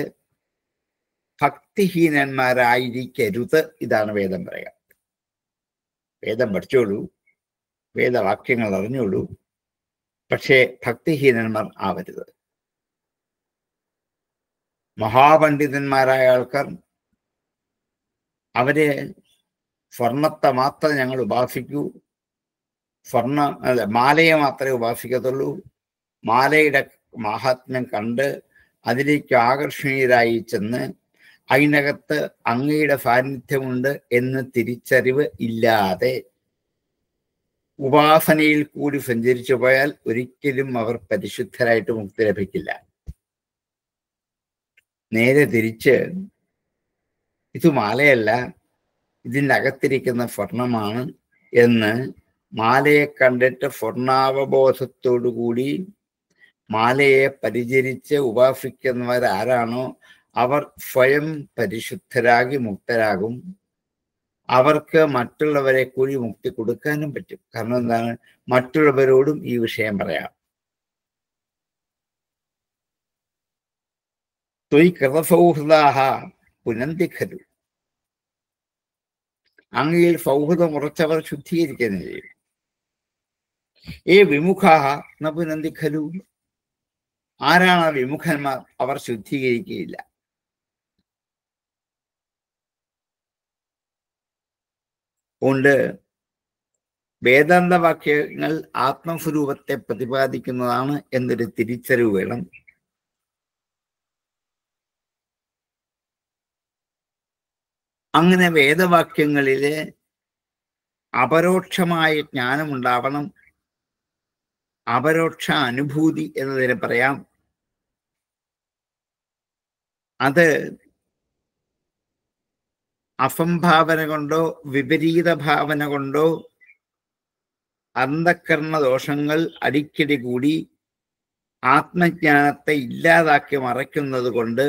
ഭക്തിഹീനന്മാരായിരിക്കരുത് ഇതാണ് വേദം പറയുക വേദം പഠിച്ചോളൂ വേദവാക്യങ്ങൾ അറിഞ്ഞോളൂ പക്ഷേ ഭക്തിഹീനന്മാർ ആവരുത് മഹാപണ്ഡിതന്മാരായ ആൾക്കാർ അവരെ സ്വർണത്തെ മാത്രം ഞങ്ങൾ ഉപാസിക്കൂ സ്വർണ്ണ അല്ല മാലയെ മാത്രമേ ഉപാസിക്കത്തുള്ളൂ മാലയുടെ മാഹാത്മ്യം കണ്ട് അതിലേക്ക് ആകർഷണീയരായി ചെന്ന് അതിനകത്ത് അങ്ങയുടെ സാന്നിധ്യമുണ്ട് എന്ന് തിരിച്ചറിവ് ഇല്ലാതെ ഉപാസനയിൽ കൂടി സഞ്ചരിച്ചു പോയാൽ ഒരിക്കലും അവർ പരിശുദ്ധരായിട്ട് മുക്തി ലഭിക്കില്ല നേരെ തിരിച്ച് ഇത് മാലയല്ല ഇതിൻ്റെ അകത്തിരിക്കുന്ന സ്വർണമാണ് എന്ന് മാലയെ കണ്ടിട്ട് സ്വർണാവബോധത്തോടു കൂടി മാലയെ പരിചരിച്ച് ഉപാസിക്കുന്നവരാരാണോ അവർ സ്വയം പരിശുദ്ധരാകി മുക്തരാകും അവർക്ക് മറ്റുള്ളവരെ കൂടി മുക്തി കൊടുക്കാനും പറ്റും കാരണം എന്താണ് മറ്റുള്ളവരോടും ഈ വിഷയം പറയാം ത്വയ് കൃതസൗഹൃദാഹ പുനന്തി ഖലു അങ്ങയിൽ സൗഹൃദം ഉറച്ചവർ ശുദ്ധീകരിക്കുന്നു ചെയ്യും ഏ വിമുഖ ന പുനന്തി ഖലു ആരാണ് ആ വിമുഖന്മാർ അവർ ശുദ്ധീകരിക്കുകയില്ല കൊണ്ട് വേദാന്ത വാക്യങ്ങൾ ആത്മസ്വരൂപത്തെ പ്രതിപാദിക്കുന്നതാണ് എന്നൊരു തിരിച്ചറിവ് വേണം അങ്ങനെ വേദവാക്യങ്ങളിലെ അപരോക്ഷമായ ജ്ഞാനമുണ്ടാവണം അപരോക്ഷ അനുഭൂതി എന്നതിനെ പറയാം അത് അസംഭാവന കൊണ്ടോ വിപരീത ഭാവന കൊണ്ടോ അന്ധക്കരണ ദോഷങ്ങൾ അടിക്കടി കൂടി ആത്മജ്ഞാനത്തെ ഇല്ലാതാക്കി മറയ്ക്കുന്നത് കൊണ്ട്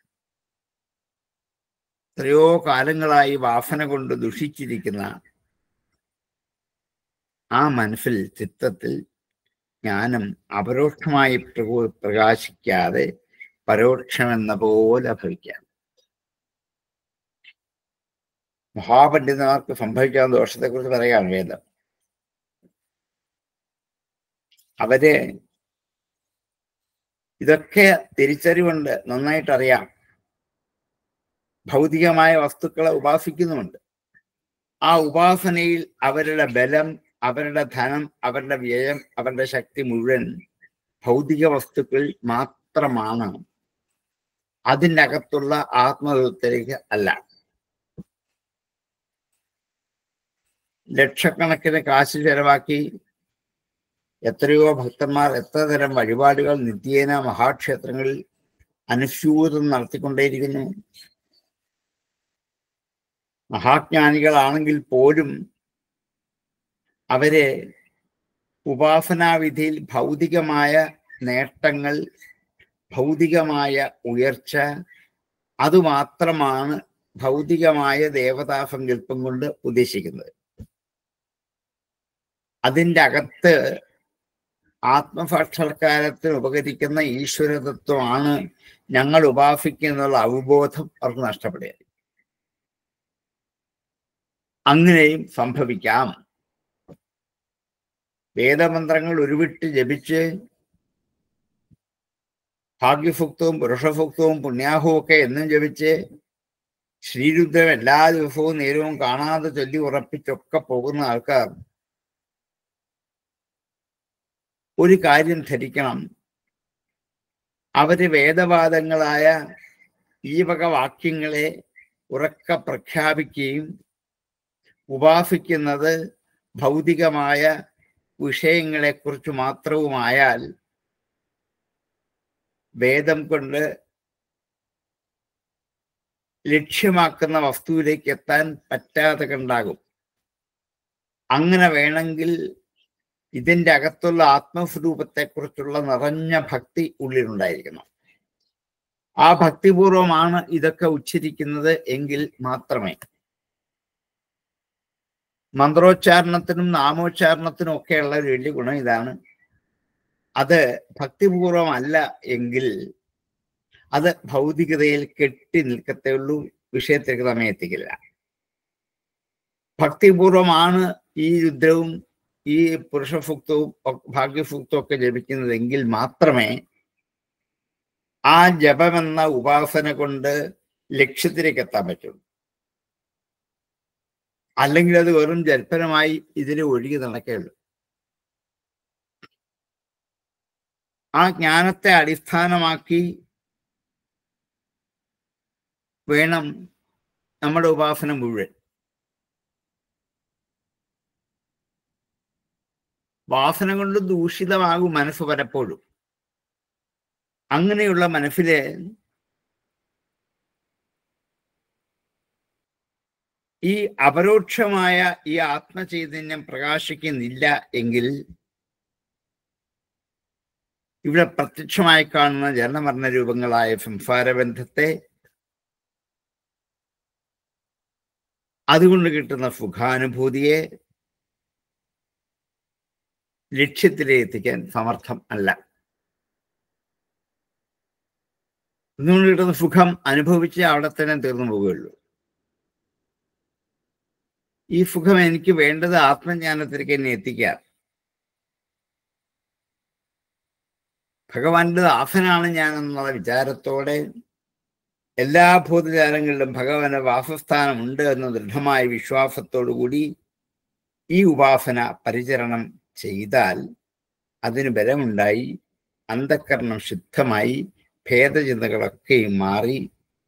എത്രയോ കാലങ്ങളായി വാസന കൊണ്ട് ദുഷിച്ചിരിക്കുന്ന ആ മനസ്സിൽ ചിത്തത്തിൽ ജ്ഞാനം അപരോക്ഷമായി പ്രകോ- പ്രകാശിക്കാതെ പരോക്ഷമെന്ന പോലെ ഭവിക്കാം മഹാപണ്ഡിതന്മാർക്ക് സംഭവിക്കാവുന്ന ദോഷത്തെക്കുറിച്ച് പറയുകയാണ് വേദം അവര് ഇതൊക്കെ തിരിച്ചറിവുണ്ട് നന്നായിട്ട് അറിയാം ഭൗതികമായ വസ്തുക്കളെ ഉപാസിക്കുന്നുമുണ്ട് ആ ഉപാസനയിൽ അവരുടെ ബലം അവരുടെ ധനം അവരുടെ വ്യയം അവരുടെ ശക്തി മുഴുവൻ ഭൗതിക വസ്തുക്കൾ മാത്രമാണ് അതിൻ്റെ അകത്തുള്ള ആത്മതത്വത്തിലേക്ക് അല്ല ലക്ഷക്കണക്കിന് കാശ് ചെലവാക്കി എത്രയോ ഭക്തന്മാർ എത്ര തരം വഴിപാടുകൾ നിത്യേന മഹാക്ഷേത്രങ്ങളിൽ അനുസ്യൂതം നടത്തിക്കൊണ്ടേയിരിക്കുന്നു മഹാജ്ഞാനികളാണെങ്കിൽ പോലും അവരെ ഉപാസനാവിധിയിൽ ഭൗതികമായ നേട്ടങ്ങൾ ഭൗതികമായ ഉയർച്ച അതുമാത്രമാണ് ഭൗതികമായ ദേവതാ സങ്കല്പം കൊണ്ട് ഉദ്ദേശിക്കുന്നത് അതിൻ്റെ അകത്ത് ആത്മസാക്ഷാത്കാരത്തിന് ഉപകരിക്കുന്ന ഈശ്വരതത്വമാണ് ഞങ്ങൾ ഉപാസിക്കുന്നുള്ള അവബോധം അവർക്ക് നഷ്ടപ്പെടുക അങ്ങനെയും സംഭവിക്കാം വേദമന്ത്രങ്ങൾ ഉരുവിട്ട് ജപിച്ച് ഭാഗ്യഭുക്തവും പുരുഷഭുക്തവും പുണ്യാഹവും ഒക്കെ എന്നും ജപിച്ച് ശ്രീരുദ്രം എല്ലാ ദിവസവും നേരവും കാണാതെ ചൊല്ലി ഉറപ്പിച്ചൊക്കെ പോകുന്ന ആൾക്കാർ ഒരു കാര്യം ധരിക്കണം അവര് വേദവാദങ്ങളായ ഈ വക വാക്യങ്ങളെ ഉറക്ക പ്രഖ്യാപിക്കുകയും ഉപാസിക്കുന്നത് ഭൗതികമായ വിഷയങ്ങളെക്കുറിച്ച് മാത്രവുമായാൽ വേദം കൊണ്ട് ലക്ഷ്യമാക്കുന്ന വസ്തുവിലേക്ക് എത്താൻ പറ്റാതെ കണ്ടാകും അങ്ങനെ വേണമെങ്കിൽ ഇതിൻ്റെ അകത്തുള്ള ആത്മസ്വരൂപത്തെക്കുറിച്ചുള്ള നിറഞ്ഞ ഭക്തി ഉള്ളിലുണ്ടായിരിക്കണം ആ ഭക്തിപൂർവമാണ് ഇതൊക്കെ ഉച്ചരിക്കുന്നത് എങ്കിൽ മാത്രമേ മന്ത്രോച്ചാരണത്തിനും നാമോച്ചാരണത്തിനും ഒക്കെയുള്ള ഒരു വലിയ ഗുണം ഇതാണ് അത് ഭക്തിപൂർവമല്ല എങ്കിൽ അത് ഭൗതികതയിൽ കെട്ടി നിൽക്കത്തേ ഉള്ളൂ വിഷയത്തിലേക്ക് നമ്മെ എത്തിക്കില്ല ഭക്തിപൂർവമാണ് ഈ രുദ്രവും ഈ പുരുഷഭുക്തവും ഭാഗ്യഭുക്തവും ഒക്കെ ജപിക്കുന്നതെങ്കിൽ മാത്രമേ ആ ജപമെന്ന ഉപാസന കൊണ്ട് ലക്ഷ്യത്തിലേക്ക് എത്താൻ പറ്റുള്ളൂ അല്ലെങ്കിൽ അത് വെറും ജൽപ്പനമായി ഇതിന് ഒഴുകി നടക്കുകയുള്ളൂ ആ ജ്ഞാനത്തെ അടിസ്ഥാനമാക്കി വേണം നമ്മുടെ ഉപാസന മുഴുവൻ വാസന കൊണ്ട് ദൂഷിതമാകും മനസ്സ് പലപ്പോഴും അങ്ങനെയുള്ള മനസ്സിലെ ഈ അപരോക്ഷമായ ഈ ആത്മചൈതന്യം പ്രകാശിക്കുന്നില്ല എങ്കിൽ ഇവിടെ പ്രത്യക്ഷമായി കാണുന്ന ജനമരണ രൂപങ്ങളായ സംസാരബന്ധത്തെ അതുകൊണ്ട് കിട്ടുന്ന സുഖാനുഭൂതിയെ ലക്ഷ്യത്തിലേക്ക് എത്തിക്കാൻ സമർത്ഥം അല്ല ഇന്നുകൊണ്ട് കിട്ടുന്ന സുഖം അനുഭവിച്ച് അവിടെ തന്നെ തീർന്നു പോവുകയുള്ളൂ ഈ സുഖം എനിക്ക് വേണ്ടത് ആത്മജ്ഞാനത്തിലേക്ക് എന്നെ എത്തിക്കാൻ ഭഗവാന്റെ ദാസനാണ് ഞാൻ എന്നുള്ള വിചാരത്തോടെ എല്ലാ ഭൂതജാലങ്ങളിലും ഭഗവാന്റെ വാസസ്ഥാനമുണ്ട് എന്ന ദൃഢമായ വിശ്വാസത്തോടു കൂടി ഈ ഉപാസന പരിചരണം ചെയ്താൽ അതിന് ബലമുണ്ടായി അന്ധക്കരണം ശുദ്ധമായി ഭേദചിന്തകളൊക്കെയും മാറി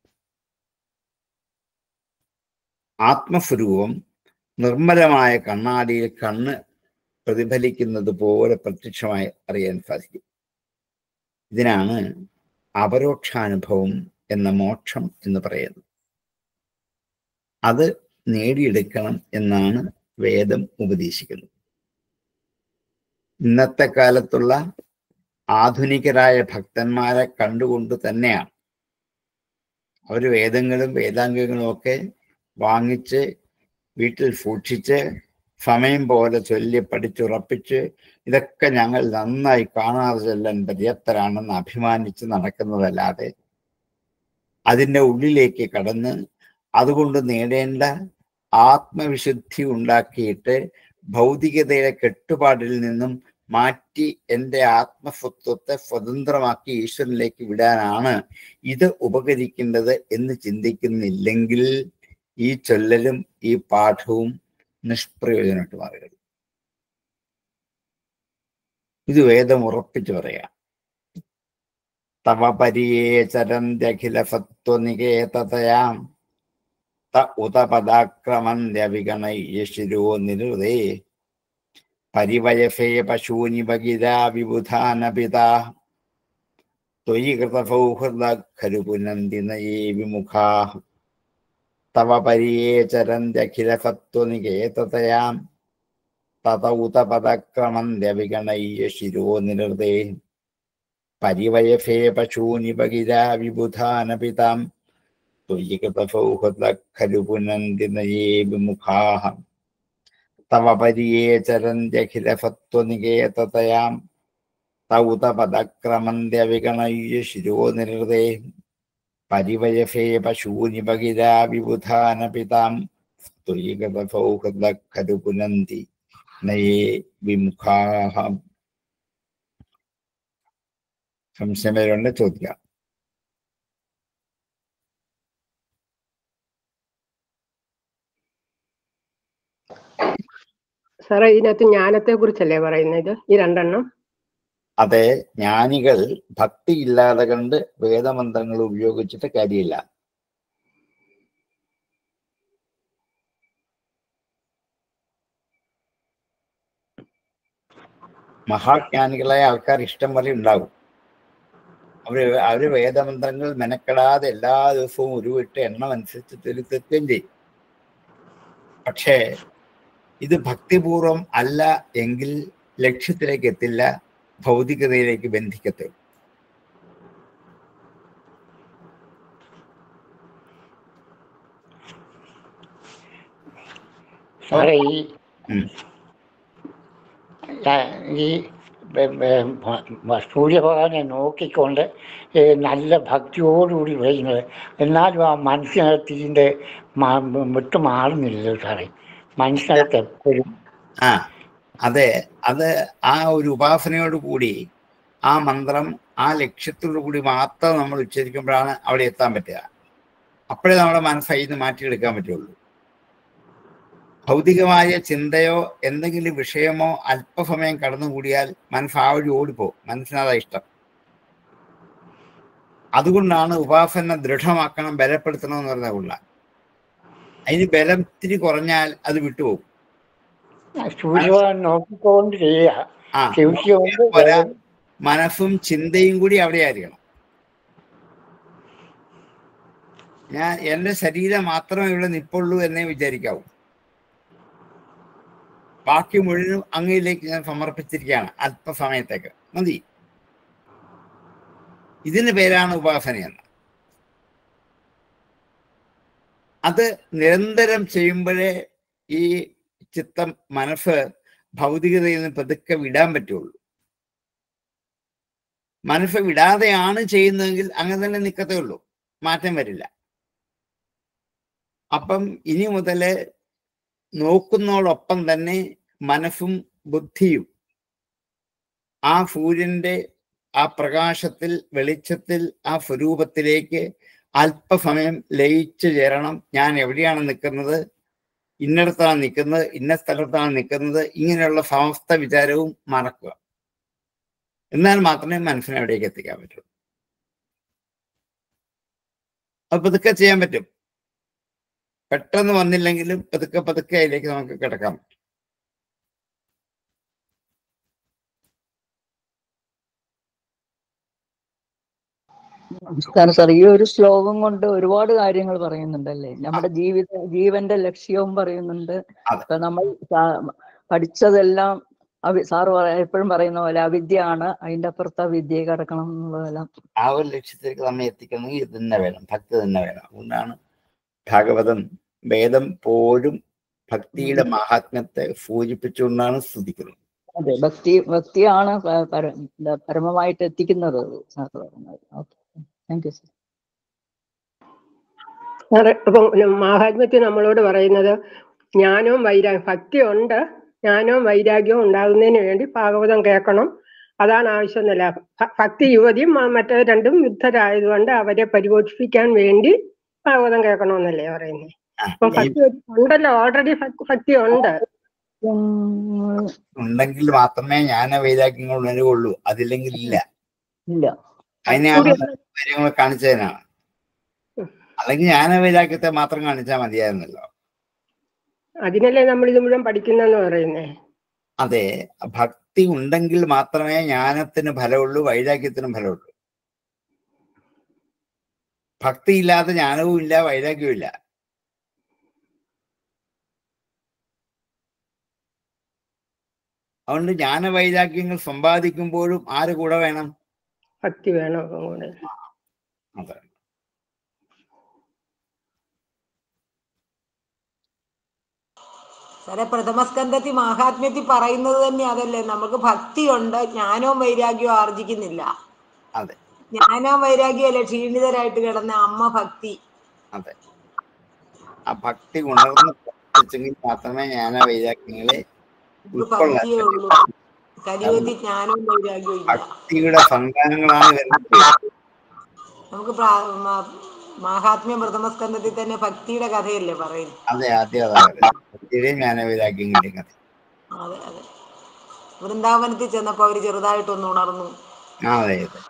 ആത്മസ്വരൂപം നിർമ്മലമായ കണ്ണാടിയിൽ കണ്ണ് പ്രതിഫലിക്കുന്നത് പോലെ പ്രത്യക്ഷമായി അറിയാൻ സാധിക്കും ഇതിനാണ് അപരോക്ഷാനുഭവം എന്ന മോക്ഷം എന്ന് പറയുന്നത് അത് നേടിയെടുക്കണം എന്നാണ് വേദം ഉപദേശിക്കുന്നത് ഇന്നത്തെ കാലത്തുള്ള ആധുനികരായ ഭക്തന്മാരെ കണ്ടുകൊണ്ട് തന്നെയാണ് അവർ വേദങ്ങളും വേദാംഗങ്ങളും ഒക്കെ വാങ്ങിച്ച് വീട്ടിൽ സൂക്ഷിച്ച് സമയം പോലെ ചൊല്ലി പഠിച്ചുറപ്പിച്ച് ഇതൊക്കെ ഞങ്ങൾ നന്നായി കാണാതെ ചെല്ലാൻ പര്യാപ്തരാണെന്ന് അഭിമാനിച്ച് നടക്കുന്നതല്ലാതെ അതിൻ്റെ ഉള്ളിലേക്ക് കടന്ന് അതുകൊണ്ട് നേടേണ്ട ആത്മവിശുദ്ധി ഉണ്ടാക്കിയിട്ട് ഭൗതികതയുടെ കെട്ടുപാടിൽ നിന്നും മാറ്റി എൻ്റെ ആത്മസ്വത്വത്തെ സ്വതന്ത്രമാക്കി ഈശ്വരനിലേക്ക് വിടാനാണ് ഇത് ഉപകരിക്കേണ്ടത് എന്ന് ചിന്തിക്കുന്നില്ലെങ്കിൽ ഈ ചൊല്ലലും ഈ പാഠവും നിഷ്പ്രയോജനമായിട്ട് മാറുകയുള്ളൂ ഇത് വേദം ഉറപ്പിച്ചു പറയാം തവ പരിയേ ചരന്ത്യഖില സത്വനികേതയാം ത ഉത പദാക്രമന്ത്യ വിഗണയ്യ ശിരോ നിരുതേ പരിവയഫേ പശൂനി ഭഗിരാ വിബുധാന പിതാ ത്വയി കൃതസൗഹൃദ ഖലു പുനന്തി നയേ വിമുഖാ തവ പരിയേ ചരന്ത്യഖില സത്വനികേതയാം തത ഉത പദക്രമന്ത്യ വിഗണയ്യ ശിരോ നിരുതേ പരിവയഫേ പശൂനി ഭഗിരാ വിബുധാന പിതാം ത്വയി കൃതസൗഹൃദ ഖലു പുനന്തി നയേ വിമുഖാഃ തവ പരിയേ ചരന്ത്യഖില സത്വനികേതയാം തൗത പദക്രമന്ത്യ വിഗണയ്യ ശിരോ നിരുതേ പരിവയഫേ പശൂനി ഭഗിരാ വിബുധാന പിതാം ത്വയി കൃതസൗഹൃദ ഖലു പുനന്തി നയേ വിമുഖാഃ സംശയം വരുന്നുണ്ട് ചോദിക്കാം സാറേ ഇതിനകത്ത് ജ്ഞാനത്തെ കുറിച്ചല്ലേ പറയുന്നത് ഈ രണ്ടെണ്ണം അതെ ജ്ഞാനികൾ ഭക്തി ഇല്ലാതെ കണ്ട് വേദമന്ത്രങ്ങൾ ഉപയോഗിച്ചിട്ട് കാര്യമില്ല മഹാജ്ഞാനികളായ ആൾക്കാർ ഇഷ്ടം പോലെ ഉണ്ടാകും അവര് അവര് വേദമന്ത്രങ്ങൾ മെനക്കെടാതെ എല്ലാ ദിവസവും ഉരുവിട്ട് എണ്ണം അനുസരിച്ച് തിരുത്തുകയും ചെയ്യും പക്ഷേ ഇത് ഭക്തിപൂർവം അല്ല എങ്കിൽ ലക്ഷ്യത്തിലേക്ക് എത്തില്ല ഭൗതികതയിലേക്ക് ബന്ധിക്കത്തുള്ളൂ സാറേ ഈ ഉം. ഞാൻ ഈ ബ- ബ- ഭ- ഭ- സൂര്യഭഗവാനെ നോക്കിക്കൊണ്ട് ഏ, നല്ല ഭക്തിയോടുകൂടി പറയുന്നത് എന്നാലും ആ മനസ്സിനകത്ത് ഇതിൻ്റെ വിട്ടു മാറുന്നില്ലല്ലോ സാറേ മനസ്സിനകത്ത് എപ്പോഴും ആ അതെ അത് ആ ഒരു ഉപാസനയോട് കൂടി ആ മന്ത്രം ആ ലക്ഷ്യത്തോടു കൂടി മാത്രം നമ്മൾ ഉച്ചരിക്കുമ്പോഴാണ് അവിടെ എത്താൻ പറ്റുക അപ്പോഴേ നമ്മുടെ മനസ്സതിൽ നിന്ന് മാറ്റിയെടുക്കാൻ പറ്റുള്ളൂ ഭൗതികമായ ചിന്തയോ എന്തെങ്കിലും വിഷയമോ അല്പസമയം കടന്നുകൂടിയാൽ മനസ്സ് ആ വഴി ഓടിപ്പോകും മനസ്സിനതാ ഇഷ്ടം അതുകൊണ്ടാണ് ഉപാസന ദൃഢമാക്കണം ബലപ്പെടുത്തണം എന്ന് പറഞ്ഞ കൊള്ള അതിന് ബലം ഇത്തിരി കുറഞ്ഞാൽ അത് വിട്ടുപോകും സൂര്യഭഗവാൻ നോക്കിക്കൊണ്ട് ചെയ്യുക ആ ശിവശിവന്റെ പോരാ, മനസ്സും ചിന്തയും കൂടി അവിടെ ആയിരിക്കണം ഞാൻ എൻ്റെ ശരീരം മാത്രമേ ഇവിടെ നിപ്പുള്ളൂ എന്നേ വിചാരിക്കാവൂ ബാക്കി മുഴുവനും അങ്ങയിലേക്ക് ഞാൻ സമർപ്പിച്ചിരിക്കുകയാണ് അല്പസമയത്തേക്ക് മതി ഇതിന് പേരാണ് ഉപാസനയെന്ന് അത് നിരന്തരം ചെയ്യുമ്പോഴേ ഈ ചിത്തം മനസ്സ് ഭൗതികതയിൽ നിന്ന് പതുക്കെ വിടാൻ പറ്റുള്ളൂ മനസ്സ് വിടാതെയാണ് ചെയ്യുന്നതെങ്കിൽ അങ്ങനെ തന്നെ നിൽക്കത്തേ ഉള്ളൂ മാറ്റം വരില്ല അപ്പം ഇനി മുതല് നോക്കുന്നതോടൊപ്പം തന്നെ മനസ്സും ബുദ്ധിയും ആ സൂര്യന്റെ ആ പ്രകാശത്തിൽ വെളിച്ചത്തിൽ ആ സ്വരൂപത്തിലേക്ക് അല്പസമയം ലയിച്ചു ചേരണം ഞാൻ എവിടെയാണ് നിൽക്കുന്നത് ഇന്നടത്താണ് നിൽക്കുന്നത് ഇന്ന സ്ഥലത്താണ് നിൽക്കുന്നത് ഇങ്ങനെയുള്ള സമസ്ത വിചാരവും മറക്കുക എന്നാൽ മാത്രമേ മനസ്സിനെ അവിടേക്ക് എത്തിക്കാൻ പറ്റൂ അത് പതുക്കെ ചെയ്യാൻ പറ്റും പെട്ടെന്ന് വന്നില്ലെങ്കിലും പതുക്കെ പതുക്കെ അതിലേക്ക് നമുക്ക് കിടക്കാം നമസ്കാരം സാർ ഈ ഒരു ശ്ലോകം കൊണ്ട് ഒരുപാട് കാര്യങ്ങൾ പറയുന്നുണ്ടല്ലേ നമ്മുടെ ജീവിത ജീവന്റെ ലക്ഷ്യവും പറയുന്നുണ്ട് അതെ. ഇപ്പൊ നമ്മൾ സാ- പഠിച്ചതെല്ലാം അവി സാറ് എപ്പോഴും പറയുന്ന പോലെ അവിദ്യയാണ് അതിന്റെ അപ്പുറത്ത് അവിദ്യയെ കടക്കണം എന്നുള്ളതെല്ലാം ആ ഒരു ലക്ഷ്യത്തിലേക്ക് നമ്മെ എത്തിക്കണമെങ്കിൽ ഇത് തന്നെ വേണം ഭക്തി തന്നെ വേണം അതുകൊണ്ടാണ് ഭാഗവതം വേദം പോലും ഭക്തിയുടെ മഹാത്മ്യത്തെ സൂചിപ്പിച്ചുകൊണ്ടാണ് സ്തുതിക്കുന്നത് അതെ ഭക്തി ഭക്തിയാണ് പ- പര- എന്താ പരമമായിട്ട് എത്തിക്കുന്നത് സാർ പറയുന്നത് okay thank you sir sir അപ്പം മഹാത്മ്യത്തിൽ നമ്മളോട് പറയുന്നത് ജ്ഞാനവും വൈരാഗ്യം ഭക്തി ഉണ്ട് ജ്ഞാനവും വൈരാഗ്യവും ഉണ്ടാകുന്നതിന് വേണ്ടി ഭാഗവതം കേൾക്കണം അതാണ് ആവശ്യമെന്നല്ല ഭ- ഭക്തി യുവതിയും മ- മറ്റേ രണ്ടും യുദ്ധരായതുകൊണ്ട് അവരെ പരിപോഷിപ്പിക്കാൻ വേണ്ടി ഭാഗവതം കേൾക്കണമെന്നല്ലേ പറയുന്നത് ആ, അപ്പൊ ഈ ഭക്തി ഉണ്ടല്ലോ ഓൾറെഡി ഭക്തി ഉണ്ട് ഉം, ഉണ്ടെങ്കിൽ മാത്രമേ ജ്ഞാന വൈരാഗ്യങ്ങൾ ഉണരുകയുള്ളൂ അതില്ലെങ്കിൽ ഇല്ല ഇല്ല അതിനെയാണ് കാര്യങ്ങൾ കാണിച്ചതിനാണ് അല്ലെങ്കിൽ ജ്ഞാന വൈരാഗ്യത്തെ മാത്രം കാണിച്ചാൽ മതിയായിരുന്നല്ലോ അതിനല്ലേ നമ്മൾ ഇത് മുഴുവൻ പഠിക്കുന്നെന്ന് പറയുന്നേ അതെ ഭക്തി ഉണ്ടെങ്കിൽ മാത്രമേ ജ്ഞാനത്തിന് ഫലമുള്ളൂ വൈരാഗ്യത്തിനും ഫലമുള്ളൂ ഭക്തി ഇല്ലാതെ ജ്ഞാനവും ഇല്ല വൈരാഗ്യവും ഇല്ല അതുകൊണ്ട് ജ്ഞാന വൈരാഗ്യങ്ങൾ സമ്പാദിക്കുമ്പോഴും ആര് കൂടെ വേണം ഭക്തി വേണം അപ്പം കൂടെ അതെ സാറെ പ്രഥമസ്കന്ധത്തിൽ മഹാത്മ്യത്തിൽ പറയുന്നത് തന്നെ അതല്ലേ നമുക്ക് ഭക്തിയുണ്ട് ജ്ഞാനവും വൈരാഗ്യവും ആർജിക്കുന്നില്ല അതെ ജ്ഞാനവും വൈരാഗ്യമല്ലേ ക്ഷീണിതരായിട്ട് കിടന്ന അമ്മ ഭക്തി അതെ ആ ഭക്തി ഉണർന്ന് പ്രവർത്തിച്ചെങ്കിൽ മാത്രമേ ജ്ഞാന വൈരാഗ്യങ്ങളെ നമുക്ക് ഉൾക്കൊള്ളാൻ ഭക്തിയേ പറ്റൂ ഉള്ളൂ കലിയുഗത്തിൽ ജ്ഞാനവും വൈരാഗ്യവും ഇല്ല ഭക്തിയുടെ സന്താനങ്ങളാണ് വരുന്നത് നമുക്ക് പ്രാ- മ- മഹാത്മ്യം പ്രഥമസ്കന്ധത്തിൽ തന്നെ ഭക്തിയുടെ കഥയല്ലേ പറയുന്നത് അതെ ആദ്യം അതാണ് ഭക്തിയുടെയും ജ്ഞാന വൈരാഗ്യങ്ങളുടെയും കഥ അതെ അതെ വൃന്ദാവനത്തിൽ ചെന്നപ്പോ അവര് ചെറുതായിട്ടൊന്ന് ഉണർന്നു ആ, അതെ അതെ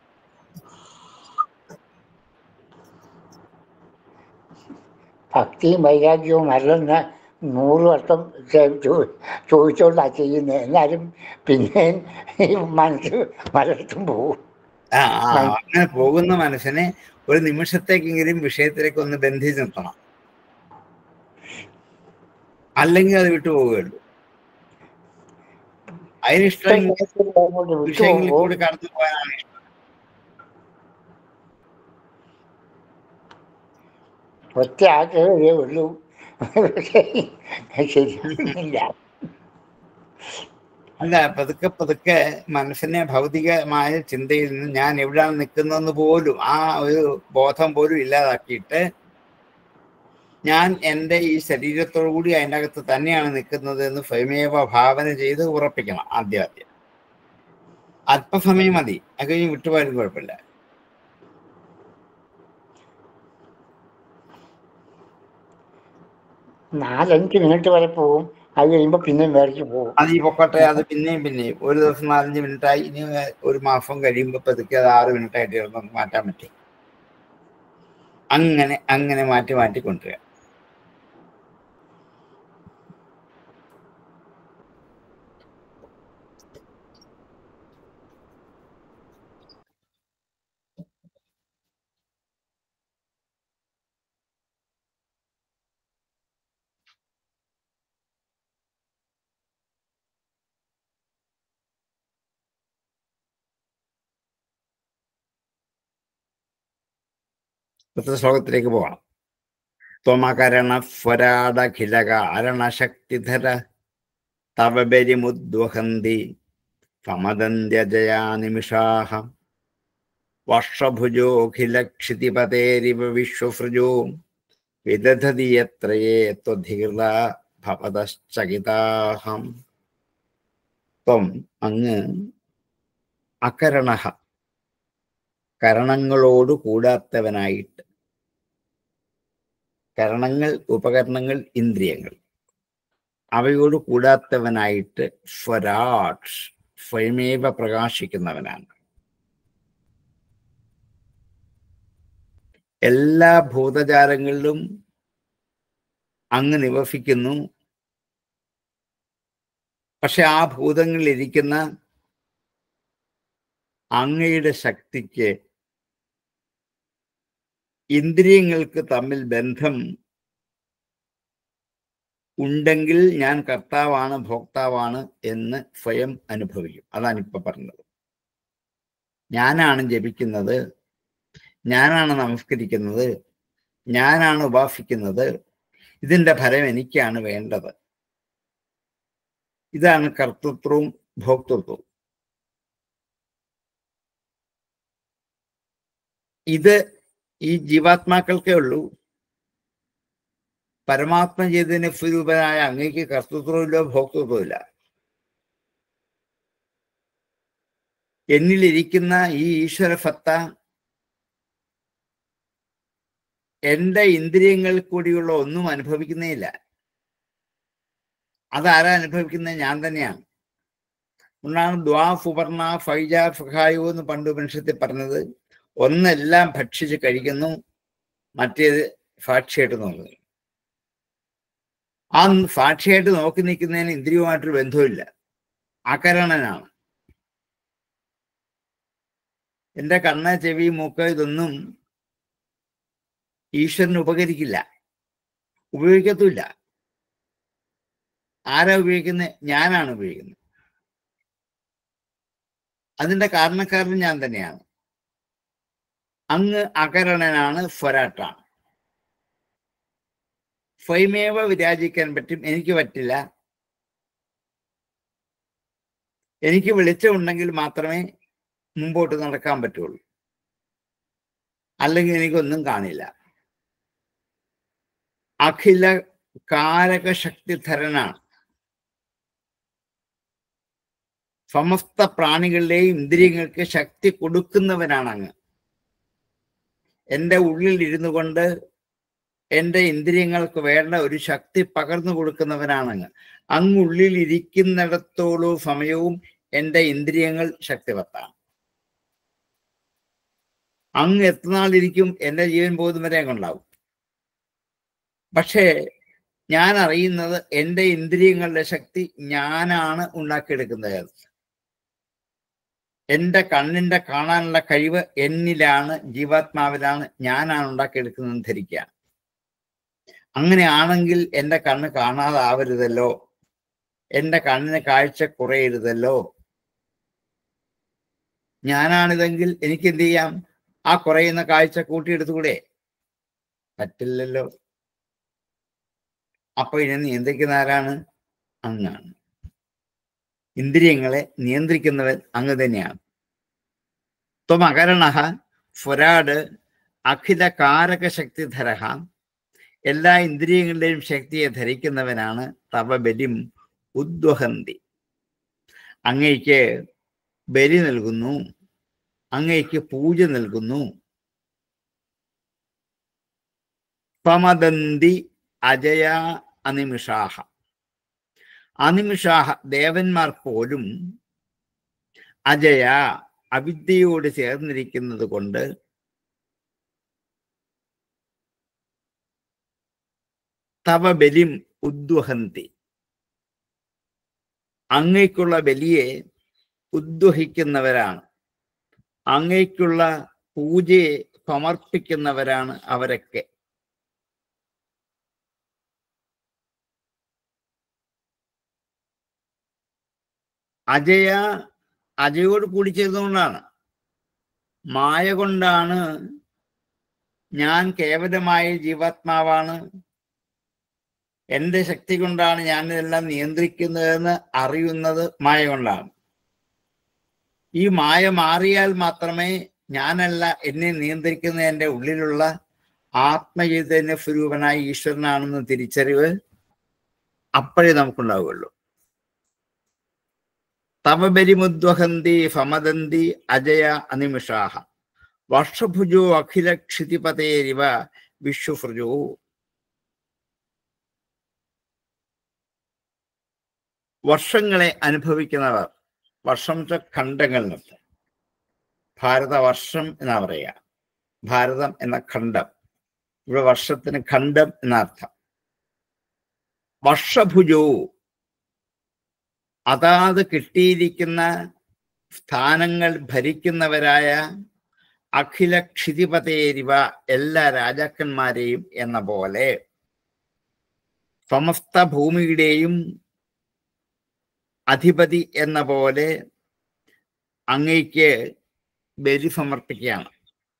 ഭക്തിയും വൈരാഗ്യവും അല്ലെന്ന് നൂറ് വട്ടം ചെ- ചോ- ചോദിച്ചോണ്ടാണ് ചെയ്യുന്നത് എന്നാലും പിന്നെയും ഈ മനസ്സ് പലയിടത്തും പോകും ആ ആ, അങ്ങനെ പോകുന്ന മനസ്സിനെ ഒരു നിമിഷത്തേക്കെങ്കിലും വിഷയത്തിലേക്ക് ഒന്ന് ബന്ധിച്ച് നിർത്തണം അല്ലെങ്കിൽ അത് വിട്ടു പോവുകയുള്ളൂ അതിനിഷ്ടം വിഷയങ്ങളിൽ വിട്ടുപോകും കൂടി കടന്നു പോകാനാണ് ഇഷ്ടം ഒറ്റ ആഗ്രഹമേ ഉള്ളൂ പക്ഷേ ശരിയാകുന്നില്ല അല്ല പതുക്കെ പതുക്കെ മനസ്സിനെ ഭൗതികമായ ചിന്തയിൽ നിന്ന് ഞാൻ എവിടെയാണ് നിൽക്കുന്നതെന്ന് പോലും ആ ഒരു ബോധം പോലും ഇല്ലാതാക്കിയിട്ട് ഞാൻ എൻ്റെ ഈ ശരീരത്തോടു കൂടി അതിൻ്റെ അകത്ത് തന്നെയാണ് നിൽക്കുന്നത് എന്ന് സ്വയമേവ ഭാവന ചെയ്ത് ഉറപ്പിക്കണം ആദ്യം ആദ്യം അല്പസമയം മതി അത് കഴിഞ്ഞ് വിട്ടുപോയാലും കുഴപ്പമില്ല നാലഞ്ച് മിനിറ്റ് വരെ പോകും അത് കഴിയുമ്പോൾ പിന്നെയും വേറെക്ക് പോകും അത് ഈ പൊക്കോട്ടെ അത് പിന്നെയും പിന്നെയും ഒരു ദിവസം നാലഞ്ച് മിനിറ്റായി ഇനി ഒരു മാസം കഴിയുമ്പോൾ പതുക്കെ അത് ആറ് മിനിറ്റായിട്ട് നമുക്ക് മാറ്റാൻ പറ്റി അങ്ങനെ അങ്ങനെ മാറ്റി മാറ്റി കൊണ്ടുവരിക അടുത്ത ശ്ലോകത്തിലേക്ക് പോകണം ത്വമകരണ സ്വരാടഖില കാരണശക്തിധര തവ ബലിമുദ്വഹന്തി സമദന്ത്യജയാ നിമിഷാഹ വർഷഭുജോഖിലക്ഷിതിപതേരിവ വിശ്വസൃജോ വിദധതി എത്രയേ ത്വധീർത ഭവതശ്ചകിതാഹം ത്വം അങ്ങ് അകരണ കരണങ്ങളോട് കൂടാത്തവനായിട്ട് കരണങ്ങൾ ഉപകരണങ്ങൾ ഇന്ദ്രിയങ്ങൾ അവയോട് കൂടാത്തവനായിട്ട് സ്വരാട് സ്വയമേവ പ്രകാശിക്കുന്നവനാണ് എല്ലാ ഭൂതജാലങ്ങളിലും അങ്ങ് നിവസിക്കുന്നു പക്ഷെ ആ ഭൂതങ്ങളിൽ ഇരിക്കുന്ന അങ്ങയുടെ ശക്തിക്ക് ഇന്ദ്രിയങ്ങൾക്ക് തമ്മിൽ ബന്ധം ഉണ്ടെങ്കിൽ ഞാൻ കർത്താവാണ് ഭോക്താവാണ് എന്ന് സ്വയം അനുഭവിക്കും അതാണ് ഇപ്പൊ പറഞ്ഞത് ഞാനാണ് ജപിക്കുന്നത് ഞാനാണ് നമസ്കരിക്കുന്നത് ഞാനാണ് ഉപാസിക്കുന്നത് ഇതിന്റെ ഫലം എനിക്കാണ് വേണ്ടത് ഇതാണ് കർത്തൃത്വവും ഭോക്തൃത്വവും ഇത് ഈ ജീവാത്മാക്കൾക്കേ ഉള്ളൂ പരമാത്മ ചൈതന്യ സ്വരൂപനായ അങ്ങേക്ക് കർത്തൃത്വമില്ല ഭോക്തൃത്വമില്ല എന്നിലിരിക്കുന്ന ഈ ഈശ്വര സത്ത എന്റെ ഇന്ദ്രിയങ്ങൾ കൂടിയുള്ള ഒന്നും അനുഭവിക്കുന്നേ ഇല്ല അതാരാ അനുഭവിക്കുന്നത് ഞാൻ തന്നെയാണ് ഒന്നാണ് ദ്വാ സുവർണ ഫൈജ ഫഹായോ എന്ന് പണ്ട് ഉപനിഷത്തിൽ പറഞ്ഞത് ഒന്നെല്ലാം ഭക്ഷിച്ച് കഴിക്കുന്നു മറ്റേത് സാക്ഷിയായിട്ട് നോക്കുന്നു ആ സാക്ഷിയായിട്ട് നോക്കി നിൽക്കുന്നതിന് ഇന്ദ്രിയവുമായിട്ടൊരു ബന്ധവുമില്ല അകരണനാണ് എൻ്റെ കണ്ണ് ചെവി മൂക്ക് ഇതൊന്നും ഈശ്വരന് ഉപകരിക്കില്ല ഉപയോഗിക്കത്തുമില്ല ആരാ ഉപയോഗിക്കുന്നത് ഞാനാണ് ഉപയോഗിക്കുന്നത് അതിന്റെ കാരണക്കാരൻ ഞാൻ തന്നെയാണ് അങ്ങ് അകരണനാണ് സ്വരാട്ടാണ് സ്വയമേവ വിരാജിക്കാൻ പറ്റും എനിക്ക് പറ്റില്ല എനിക്ക് വെളിച്ചമുണ്ടെങ്കിൽ മാത്രമേ മുമ്പോട്ട് നടക്കാൻ പറ്റുള്ളൂ അല്ലെങ്കിൽ എനിക്കൊന്നും കാണില്ല അഖില കാരക ശക്തിധരനാണ് സമസ്ത പ്രാണികളുടെയും ഇന്ദ്രിയങ്ങൾക്ക് ശക്തി കൊടുക്കുന്നവനാണ് അങ്ങ് എൻ്റെ ഉള്ളിൽ ഇരുന്നു കൊണ്ട് എൻ്റെ ഇന്ദ്രിയങ്ങൾക്ക് വേണ്ട ഒരു ശക്തി പകർന്നു കൊടുക്കുന്നവനാണ് അങ്ങ് അങ്ങുള്ളിൽ ഇരിക്കുന്നിടത്തോളം സമയവും എൻ്റെ ഇന്ദ്രിയങ്ങൾ ശക്തിവത്താണ് അങ്ങ് എത്ര നാളിരിക്കും എൻ്റെ ജീവൻ പോകുന്ന വരെ അങ്ങുണ്ടാവും പക്ഷേ ഞാൻ അറിയുന്നത് എൻ്റെ ഇന്ദ്രിയങ്ങളുടെ ശക്തി ഞാനാണ് ഉണ്ടാക്കിയെടുക്കുന്നത് എൻ്റെ കണ്ണിൻ്റെ കാണാനുള്ള കഴിവ് എന്നിലാണ് ജീവാത്മാവിലാണ് ഞാനാണ് ഉണ്ടാക്കിയെടുക്കുന്നതെന്ന് ധരിക്കുക അങ്ങനെയാണെങ്കിൽ എൻ്റെ കണ്ണ് കാണാതാവരുതല്ലോ എൻ്റെ കണ്ണിന് കാഴ്ച കുറയരുതല്ലോ ഞാനാണിതെങ്കിൽ എനിക്ക് എന്ത് ചെയ്യാം ആ കുറയുന്ന കാഴ്ച കൂട്ടിയെടുത്തുകൂടെ പറ്റില്ലല്ലോ അപ്പൊ ഇതിനെ നിയന്ത്രിക്കുന്ന ആരാണ് അങ്ങാണ് ഇന്ദ്രിയങ്ങളെ നിയന്ത്രിക്കുന്നവൻ അങ്ങ് തന്നെയാണ് ത്വമകരണ സ്വരാട് അഖില കാരക ശക്തിധര എല്ലാ ഇന്ദ്രിയങ്ങളുടെയും ശക്തിയെ ധരിക്കുന്നവനാണ് തവ ബലിം ഉദ്വഹന്തി അങ്ങയ്ക്ക് ബലി നൽകുന്നു അങ്ങയ്ക്ക് പൂജ നൽകുന്നു പമദന്തി അജയ അനിമിഷാഹ അനിമിഷാഹ ദേവന്മാർ പോലും അജയ അവിദ്യയോട് ചേർന്നിരിക്കുന്നത് കൊണ്ട് തവ ബലിം ഉദ്വഹന്തി അങ്ങയ്ക്കുള്ള ബലിയെ ഉദ്വഹിക്കുന്നവരാണ് അങ്ങയ്ക്കുള്ള പൂജയെ സമർപ്പിക്കുന്നവരാണ് അവരൊക്കെ അജയ അജയോട് കൂടി ചേർന്നുകൊണ്ടാണ് മായ കൊണ്ടാണ് ഞാൻ കേവലമായ ജീവാത്മാവാണ് എൻ്റെ ശക്തി കൊണ്ടാണ് ഞാൻ ഇതെല്ലാം നിയന്ത്രിക്കുന്നതെന്ന് അറിയുന്നത് മായ കൊണ്ടാണ് ഈ മായ മാറിയാൽ മാത്രമേ ഞാനല്ല എന്നെ നിയന്ത്രിക്കുന്ന എൻ്റെ ഉള്ളിലുള്ള ആത്മചൈതന്യ സ്വരൂപനായ ഈശ്വരനാണെന്ന് തിരിച്ചറിവ് അപ്പോഴേ നമുക്കുണ്ടാവുകയുള്ളൂ തവബരിമുദ്വഹന്തി ഫമദന്തി അജയ അനിമിഷാഹ വർഷഭുജോ അഖില ക്ഷിതിപതേരിവ വിശ്വഭുജോ വർഷങ്ങളെ അനുഭവിക്കുന്നവർ വർഷം വെച്ച ഖണ്ഡങ്ങൾ നിർത്തും ഭാരതവർഷം എന്നാ പറയുക ഭാരതം എന്ന ഖണ്ഡം ഇവിടെ വർഷത്തിന് ഖണ്ഡം എന്നർത്ഥം വർഷഭുജോ അതാത് കിട്ടിയിരിക്കുന്ന സ്ഥാനങ്ങൾ ഭരിക്കുന്നവരായ അഖില ക്ഷിതിപതേരിവ എല്ലാ രാജാക്കന്മാരെയും എന്ന പോലെ സമസ്ത ഭൂമിയുടെയും അധിപതി എന്ന പോലെ അങ്ങയ്ക്ക് ബലി സമർപ്പിക്കുകയാണ്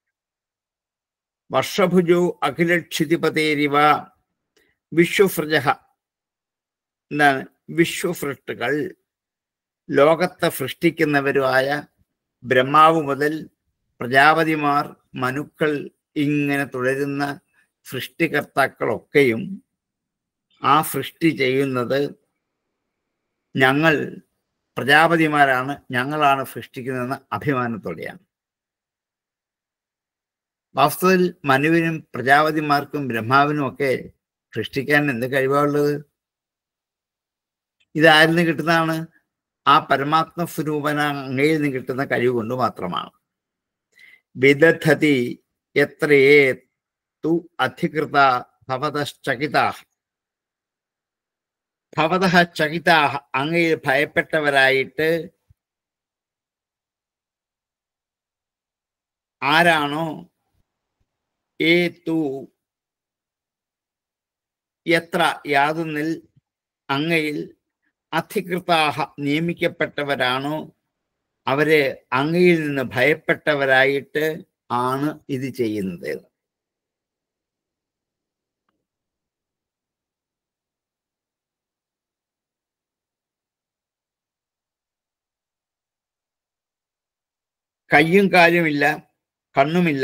വർഷഭുജോ അഖിലക്ഷിതിപതേരിവ വിശ്വഫൃജ എന്താണ് വിശ്വസൃഷ്ടുകൾ ലോകത്തെ സൃഷ്ടിക്കുന്നവരുമായ ബ്രഹ്മാവ് മുതൽ പ്രജാപതിമാർ മനുക്കൾ ഇങ്ങനെ തുടരുന്ന സൃഷ്ടികർത്താക്കളൊക്കെയും ആ സൃഷ്ടി ചെയ്യുന്നത് ഞങ്ങൾ പ്രജാപതിമാരാണ് ഞങ്ങളാണ് സൃഷ്ടിക്കുന്നതെന്ന അഭിമാനത്തോടെയാണ് വാസ്തവത്തിൽ മനുവിനും പ്രജാപതിമാർക്കും ബ്രഹ്മാവിനും ഒക്കെ സൃഷ്ടിക്കാൻ എന്ത് കഴിവാണുള്ളത് ഇതാരിൽ നിന്ന് കിട്ടുന്നതാണ് ആ പരമാത്മ സ്വരൂപന അങ്ങയിൽ നിന്ന് കിട്ടുന്ന കഴിവ് കൊണ്ട് മാത്രമാണ് വിദധതി എത്രയേ തു അധികൃത ഭവതശ്ചകിതാ ഭവത ചകിതാ അങ്ങയിൽ ഭയപ്പെട്ടവരായിട്ട് ആരാണോ ഏ തു എത്ര യാതൊന്നിൽ അങ്ങയിൽ അധികൃതാഹ നിയമിക്കപ്പെട്ടവരാണോ അവര് അങ്ങയിൽ നിന്ന് ഭയപ്പെട്ടവരായിട്ട് ആണ് ഇത് ചെയ്യുന്നത് കയ്യും കാലുമില്ല കണ്ണുമില്ല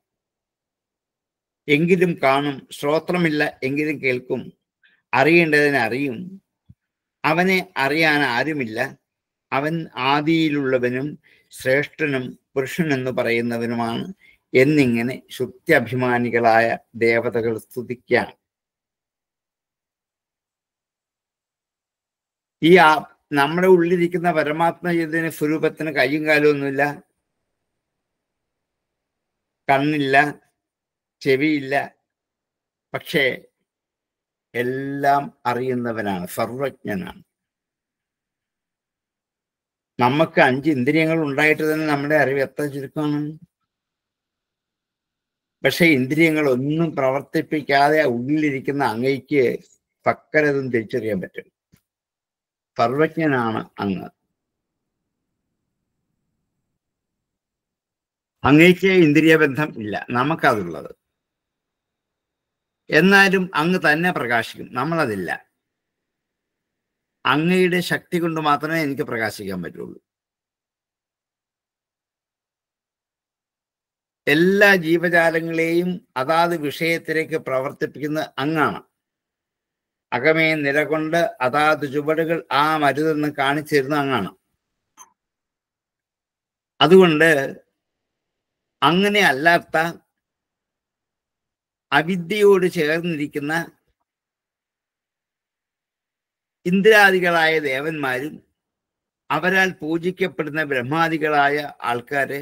എങ്കിലും കാണും ശ്രോത്രമില്ല എങ്കിലും കേൾക്കും അറിയേണ്ടതിനെ അറിയും അവനെ അറിയാൻ ആരുമില്ല അവൻ ആദിയിലുള്ളവനും ശ്രേഷ്ഠനും പുരുഷനെന്ന് പറയുന്നവനുമാണ് എന്നിങ്ങനെ ശുദ്ധ്യഭിമാനികളായ ദേവതകൾ സ്തുതിക്കുകയാണ് ഈ ആ നമ്മുടെ ഉള്ളിലിരിക്കുന്ന പരമാത്മ ചൈതന്യ സ്വരൂപത്തിന് കയ്യും കാലും ഒന്നുമില്ല കണ്ണില്ല ചെവിയില്ല പക്ഷേ എല്ലാം അറിയുന്നവനാണ് സർവജ്ഞനാണ് നമുക്ക് അഞ്ച് ഇന്ദ്രിയങ്ങൾ ഉണ്ടായിട്ട് തന്നെ നമ്മുടെ അറിവ് എത്ര ചുരുക്കമാണ് പക്ഷെ ഇന്ദ്രിയങ്ങൾ ഒന്നും പ്രവർത്തിപ്പിക്കാതെ ഉള്ളിലിരിക്കുന്ന അങ്ങയ്ക്ക് പക്കരതും തിരിച്ചറിയാൻ പറ്റും സർവജ്ഞനാണ് അങ്ങ് അങ്ങയ്ക്ക് ഇന്ദ്രിയബന്ധം ഇല്ല നമുക്കതുള്ളത് എന്നാലും അങ്ങ് തന്നെ പ്രകാശിക്കും നമ്മളതില്ല അങ്ങയുടെ ശക്തി കൊണ്ട് മാത്രമേ എനിക്ക് പ്രകാശിക്കാൻ പറ്റുള്ളൂ എല്ലാ ജീവജാലങ്ങളെയും അതാത് വിഷയത്തിലേക്ക് പ്രവർത്തിപ്പിക്കുന്ന അങ്ങാണ് അകമേ നിലകൊണ്ട് അതാത് ചുവടുകൾ ആ മരുതെന്ന് കാണിച്ചു തരുന്ന അങ്ങാണ് അതുകൊണ്ട് അങ്ങനെ അല്ലാത്ത അവിദ്യയോട് ചേർന്നിരിക്കുന്ന ഇന്ദ്രാദികളായ ദേവന്മാരും അവരാൽ പൂജിക്കപ്പെടുന്ന ബ്രഹ്മാദികളായ ആൾക്കാര്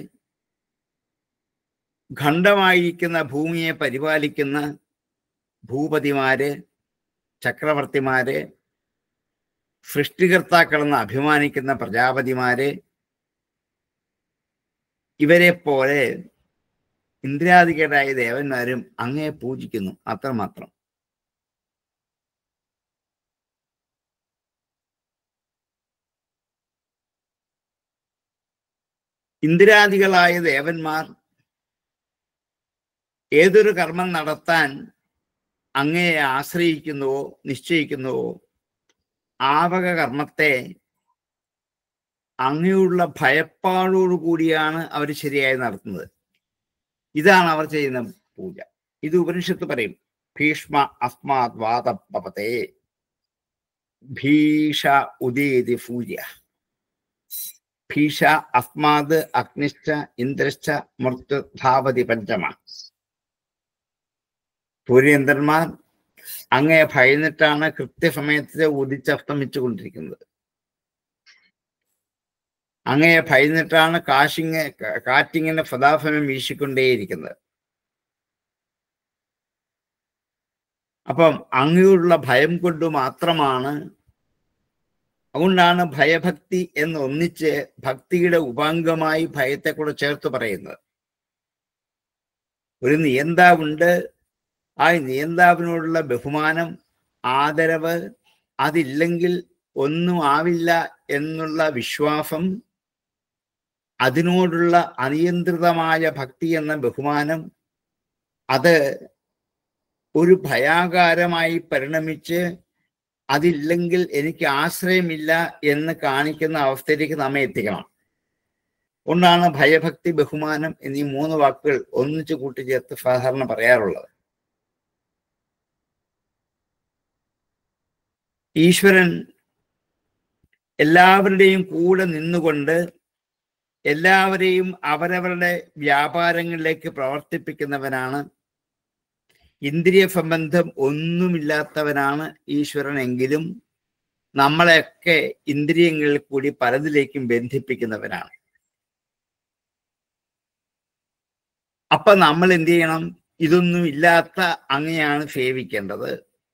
ഖണ്ഡമായിരിക്കുന്ന ഭൂമിയെ പരിപാലിക്കുന്ന ഭൂപതിമാര് ചക്രവർത്തിമാര് സൃഷ്ടികർത്താക്കളെന്ന് അഭിമാനിക്കുന്ന പ്രജാപതിമാര് ഇവരെ പോലെ ഇന്ദ്രാദികളായ ദേവന്മാരും അങ്ങേ പൂജിക്കുന്നു അത്രമാത്രം ഇന്ദ്രാദികളായ ദേവന്മാർ ഏതൊരു കർമ്മം നടത്താൻ അങ്ങയെ ആശ്രയിക്കുന്നുവോ നിശ്ചയിക്കുന്നുവോ ആവക കർമ്മത്തെ അങ്ങയുള്ള ഭയപ്പാടോടു കൂടിയാണ് അവർ ശരിയായി നടത്തുന്നത് ഇതാണ് അവർ ചെയ്യുന്ന പൂജ ഇത് ഉപനിഷത്ത് പറയും ഭീഷ്മ അസ്മാത് വാതപ്പതേ ഭീഷ ഉദീതി പൂജ്യ ഭീഷ അസ്മാത് അഗ്നിശ്ച ഇന്ദ്രശ്ച മൃത്യു ധാവതി പഞ്ചമ സൂര്യചന്ദ്രന്മാർ അങ്ങേ ഭയന്നിട്ടാണ് കൃത്യസമയത്ത് ഉദിച്ചസ്തമിച്ചു കൊണ്ടിരിക്കുന്നത് അങ്ങയെ ഭയന്നിട്ടാണ് കാശിങ്ങ കാറ്റിങ്ങനെ സദാസമയം വീശിക്കൊണ്ടേയിരിക്കുന്നത് അപ്പം അങ്ങയുള്ള ഭയം കൊണ്ട് മാത്രമാണ് അതുകൊണ്ടാണ് ഭയഭക്തി എന്ന് ഒന്നിച്ച് ഭക്തിയുടെ ഉപാംഗമായി ഭയത്തെ കൂടെ ചേർത്ത് പറയുന്നത് ഒരു നിയന്താവുണ്ട് ആ നിയന്താവിനോടുള്ള ബഹുമാനം ആദരവ് അതില്ലെങ്കിൽ ഒന്നും ആവില്ല എന്നുള്ള വിശ്വാസം അതിനോടുള്ള അനിയന്ത്രിതമായ ഭക്തി എന്ന ബഹുമാനം അത് ഒരു ഭയാകാരമായി പരിണമിച്ച് അതില്ലെങ്കിൽ എനിക്ക് ആശ്രയമില്ല എന്ന് കാണിക്കുന്ന അവസ്ഥയിലേക്ക് നമ്മെ എത്തിക്കണം കൊണ്ടാണ് ഭയഭക്തി ബഹുമാനം എന്നീ മൂന്ന് വാക്കുകൾ ഒന്നിച്ചു കൂട്ടിച്ചേർത്ത് സാധാരണ പറയാറുള്ളത് ഈശ്വരൻ എല്ലാവരുടെയും കൂടെ നിന്നുകൊണ്ട് എല്ലാവരെയും അവരവരുടെ വ്യാപാരങ്ങളിലേക്ക് പ്രവർത്തിപ്പിക്കുന്നവനാണ് ഇന്ദ്രിയ സംബന്ധം ഒന്നുമില്ലാത്തവനാണ് ഈശ്വരൻ എങ്കിലും നമ്മളെയൊക്കെ ഇന്ദ്രിയങ്ങളിൽ കൂടി പലതിലേക്കും ബന്ധിപ്പിക്കുന്നവനാണ് അപ്പൊ നമ്മൾ എന്ത് ചെയ്യണം ഇതൊന്നും ഇല്ലാത്ത അങ്ങനെയാണ് സേവിക്കേണ്ടത്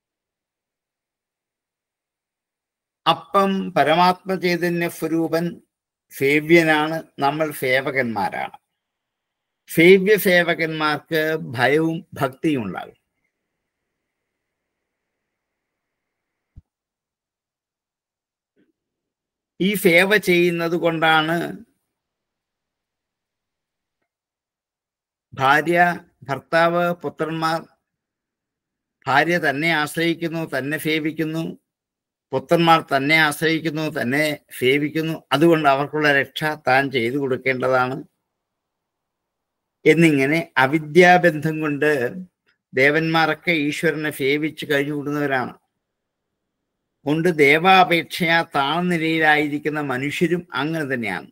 അപ്പം പരമാത്മ ചൈതന്യ സ്വരൂപൻ സേവ്യനാണ് നമ്മൾ സേവകന്മാരാണ് സേവ്യ സേവകന്മാർക്ക് ഭയവും ഭക്തിയും ഉണ്ടാകും ഈ സേവ ചെയ്യുന്നത് കൊണ്ടാണ് ഭാര്യ ഭർത്താവ് പുത്രന്മാർ ഭാര്യ തന്നെ ആശ്രയിക്കുന്നു തന്നെ സേവിക്കുന്നു പുത്രന്മാർ തന്നെ ആശ്രയിക്കുന്നു തന്നെ സേവിക്കുന്നു അതുകൊണ്ട് അവർക്കുള്ള രക്ഷ താൻ ചെയ്തു കൊടുക്കേണ്ടതാണ് എന്നിങ്ങനെ അവിദ്യാബന്ധം കൊണ്ട് ദേവന്മാരൊക്കെ ഈശ്വരനെ സേവിച്ച് കഴിഞ്ഞുകൂടുന്നവരാണ് കൊണ്ട് ദേവാപേക്ഷയാ താഴ്ന്ന നിലയിലായിരിക്കുന്ന മനുഷ്യരും അങ്ങനെ തന്നെയാണ്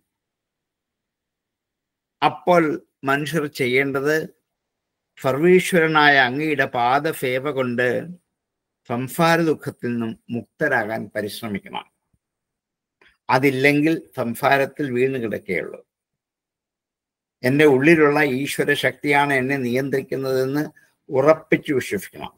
അപ്പോൾ മനുഷ്യർ ചെയ്യേണ്ടത് സർവീശ്വരനായ അങ്ങയുടെ പാദസേവ കൊണ്ട് സംസാര ദുഃഖത്തിൽ നിന്നും മുക്തരാകാൻ പരിശ്രമിക്കണം അതില്ലെങ്കിൽ സംസാരത്തിൽ വീണ് കിടക്കുകയുള്ളൂ എൻ്റെ ഉള്ളിലുള്ള ഈശ്വര ശക്തിയാണ് എന്നെ നിയന്ത്രിക്കുന്നതെന്ന് ഉറപ്പിച്ചു വിശ്വസിക്കണം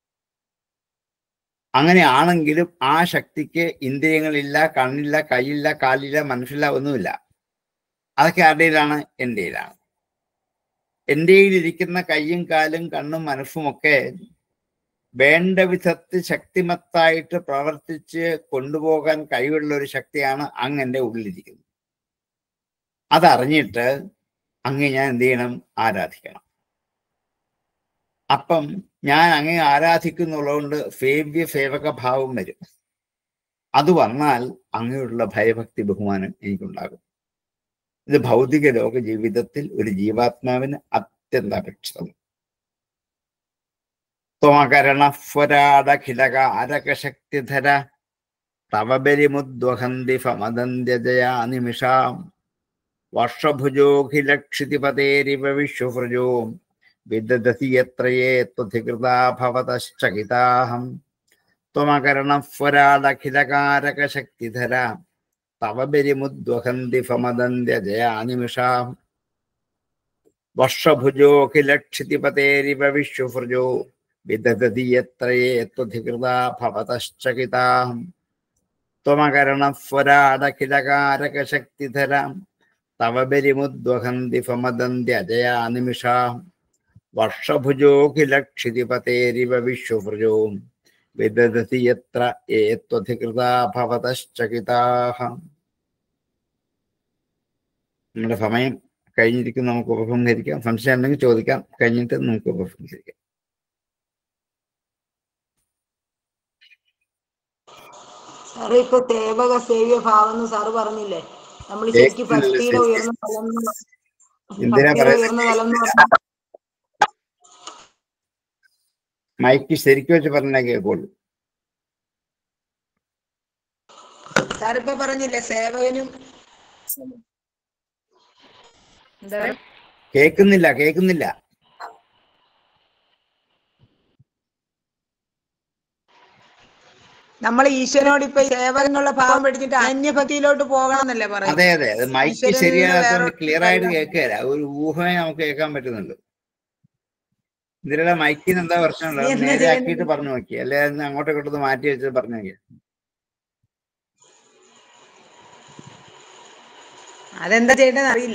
അങ്ങനെ ആണെങ്കിലും ആ ശക്തിക്ക് ഇന്ദ്രിയങ്ങളില്ല കണ്ണില്ല കൈയില്ല കാലില്ല മനസ്സില്ല ഒന്നുമില്ല അതൊക്കെ ആരുടെയിലാണ് എൻ്റെയിലാണ് എൻ്റെയിലിരിക്കുന്ന കൈയും കാലും കണ്ണും മനസ്സും ഒക്കെ വേണ്ട വിധത്തിൽ ശക്തിമത്തായിട്ട് പ്രവർത്തിച്ച് കൊണ്ടുപോകാൻ കഴിവുള്ള ഒരു ശക്തിയാണ് അങ്ങ് എൻ്റെ ഉള്ളിലിരിക്കുന്നത് അതറിഞ്ഞിട്ട് അങ്ങ് ഞാൻ എന്ത് ചെയ്യണം ആരാധിക്കണം അപ്പം ഞാൻ അങ്ങേ ആരാധിക്കുന്നുള്ളതുകൊണ്ട് സേവ്യ സേവക ഭാവം വരും അത് വന്നാൽ അങ്ങനെയുള്ള ഭയഭക്തി ബഹുമാനം എനിക്കുണ്ടാകും ഇത് ഭൗതിക ലോക ജീവിതത്തിൽ ഒരു ജീവാത്മാവിന് അത്യന്താപേക്ഷിതം ത്വമകരണസ്വരാടഖിലകാരകശക്തിധര തവ ബലിമുദ്വഹന്തി ഫമദന്ത്യജയാ നിമിഷാം വർഷഭുജോഖിലക്ഷിതിപതേരിവ വിശ്വഭൃജോ വിദധതി യത്രയേ ത്വധികൃതാ ഭവതശ്ചകിതാഹം ത്വമകരണസ്വരാടഖിലകാരകശക്തിധര തവ ബലിമുദ്വഹന്തി ഫമദന്ത്യജയാ നിമിഷാം വർഷഭുജോഖിലക്ഷിതിപതേരിവ വിശ്വഭൃജോ വിദധതി യത്രയേ ത്വധികൃതാ ഭവതശ്ചകിതാഹം ത്വമകരണസ്വരാടഖിലകാരകശക്തിധര തവ ബലിമുദ്വഹന്തി ഫമദന്ത്യജയാ നിമിഷാം വർഷഭുജോഖിലക്ഷിതിപതേരിവ വിശ്വഭൃജോ വിദധതി യത്ര ഏത്വധികൃതാ ഭവതശ്ചകിതാഹ നമ്മുടെ സമയം കഴിഞ്ഞിരിക്കും നമുക്ക് ഉപസംഹരിക്കാം സംശയം ഉണ്ടെങ്കിൽ ചോദിക്കാം കഴിഞ്ഞിട്ട് നമുക്ക് ഉപസംഹരിക്കാം സാറ് ഇപ്പൊ സേവക സേവ്യ ഭാവം എന്ന് സാറ് പറഞ്ഞില്ലേ നമ്മൾ ശരിക്കും കേൾക്കുന്നില്ല ഭക്തിയുടെ ശരി. ഉയർന്ന തലം എന്ന് എന്തിനാ ഭക്തിയുടെ പറയുന്നത് ഉയർന്ന തലം എന്ന് പറഞ്ഞാൽ മൈക്ക് ശരിക്കും വെച്ച് പറഞ്ഞാൽ കേൾക്കുള്ളൂ സാറിപ്പോ പറഞ്ഞില്ലേ സേവകനും എന്താ കേൾക്കുന്നില്ല കേൾക്കുന്നില്ല നമ്മൾ ഈശ്വരനോട് ഇപ്പൊ സേവകനുള്ള ഭാവം പഠിച്ചിട്ട് അന്യഭക്തിയിലോട്ട് പോകണമെന്നല്ലേ അതെ പറയുന്നത് അതെ അത് മൈക്ക് ഈശ്വരനിൽ നിന്ന് ശരിയാകാത്തോണ്ട് വേറൊരു ക്ലിയർ ആയിട്ട് ഇതല്ല. കേൾക്കുകയില്ല ഒരു ഊഹമേ നമുക്ക് കേൾക്കാൻ പറ്റുന്നുണ്ട് ഇതിലുള്ള മൈക്കിന് എന്താ പ്രശ്നമുള്ളത് നീ എന്താ നേരെ ചെയ്യുന്നത്? ആക്കിയിട്ട് പറഞ്ഞു നോക്കി അല്ലെ അതിന് അങ്ങോട്ടും ഇങ്ങോട്ടും മാറ്റി വെച്ചത് പറഞ്ഞു നോക്കി അതെന്താ ചെയ്യേണ്ടതെന്ന് അറിയില്ല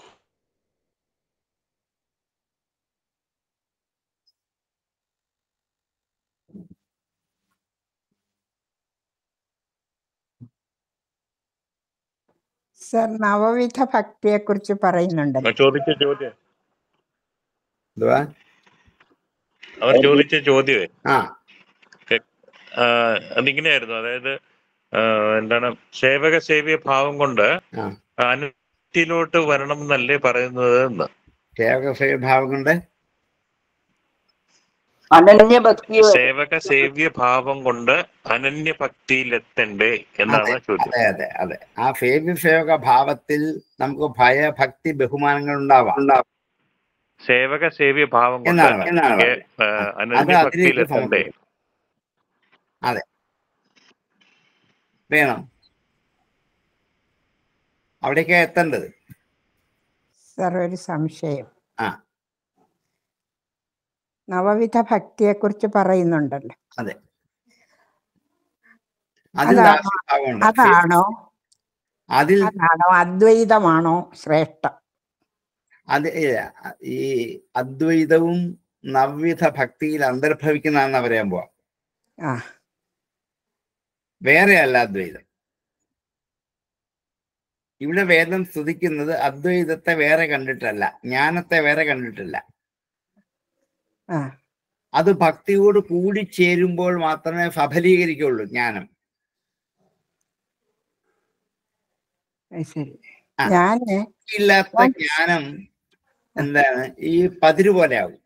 സർ നവവിധ ഭക്തിയെ കുറിച്ച് പറയുന്നുണ്ടല്ലോ ചോദിച്ച ചോദ്യം എന്തുവാ അവർ ചോദിച്ച ചോദ്യമേ ആ ആ, അതിങ്ങനെയായിരുന്നു അതായത് ആ, എന്താണ് സേവക സേവ്യ ഭാവം കൊണ്ട് ആ. അനുഷ്ഠിലോട്ട് വരണം എന്നല്ലേ പറയുന്നത് എന്ന് സേവക ഭാവം കൊണ്ട് അനന്യ ഭക്തി സേവക സേവ്യ ഭാവം കൊണ്ട് അനന്യ ഭക്തിയിലെത്തണ്ടേ എന്നാണ് ചോദ്യം അതെ അതെ അതെ ആ ഫേവ്യ സേവക ഭാവത്തിൽ നമുക്ക് ഭയ ഭക്തി ബഹുമാനങ്ങൾ ഉണ്ടാവാം ഉണ്ടാവാം സേവക സേവ്യ ഭാവം കൊണ്ട് എന്നാണ് എന്നാണ് ഏ, ആ, അനന്യ അതിലേക്ക് ഭക്തിയിലെത്തണ്ടേ സമർപ്പിക്കും. വേണം അവിടേക്കാ എത്തേണ്ടത് സർ ഒരു സംശയം ആ. നവവിധ ഭക്തിയെ കുറിച്ച് പറയുന്നുണ്ടല്ലോ അതിൽ അതാ- ഭാഗമുണ്ട് അതാണോ അതിൽ അതാണോ അദ്വൈതമാണോ ശ്രേഷ്ഠം അത് ഇല്ല. ഈ അദ്വൈതവും നവ്വിധ ഭക്തിയിൽ അന്തർഭവിക്കുന്നതാണെന്ന് പറയാൻ പോവാം ആ വേറെ അല്ല അദ്വൈതം ഇവിടെ വേദം സ്തുതിക്കുന്നത് അദ്വൈതത്തെ വേറെ കണ്ടിട്ടല്ല ജ്ഞാനത്തെ വേറെ കണ്ടിട്ടില്ല ആ അത് ഭക്തിയോട് കൂടി ചേരുമ്പോൾ മാത്രമേ സഫലീകരിക്കുള്ളൂ ജ്ഞാനം അത് ശരി ആ. ഞാന് ഇല്ലാത്ത ജ്ഞാനം എന്താണ് ഈ പതിര് പോലെ ആവും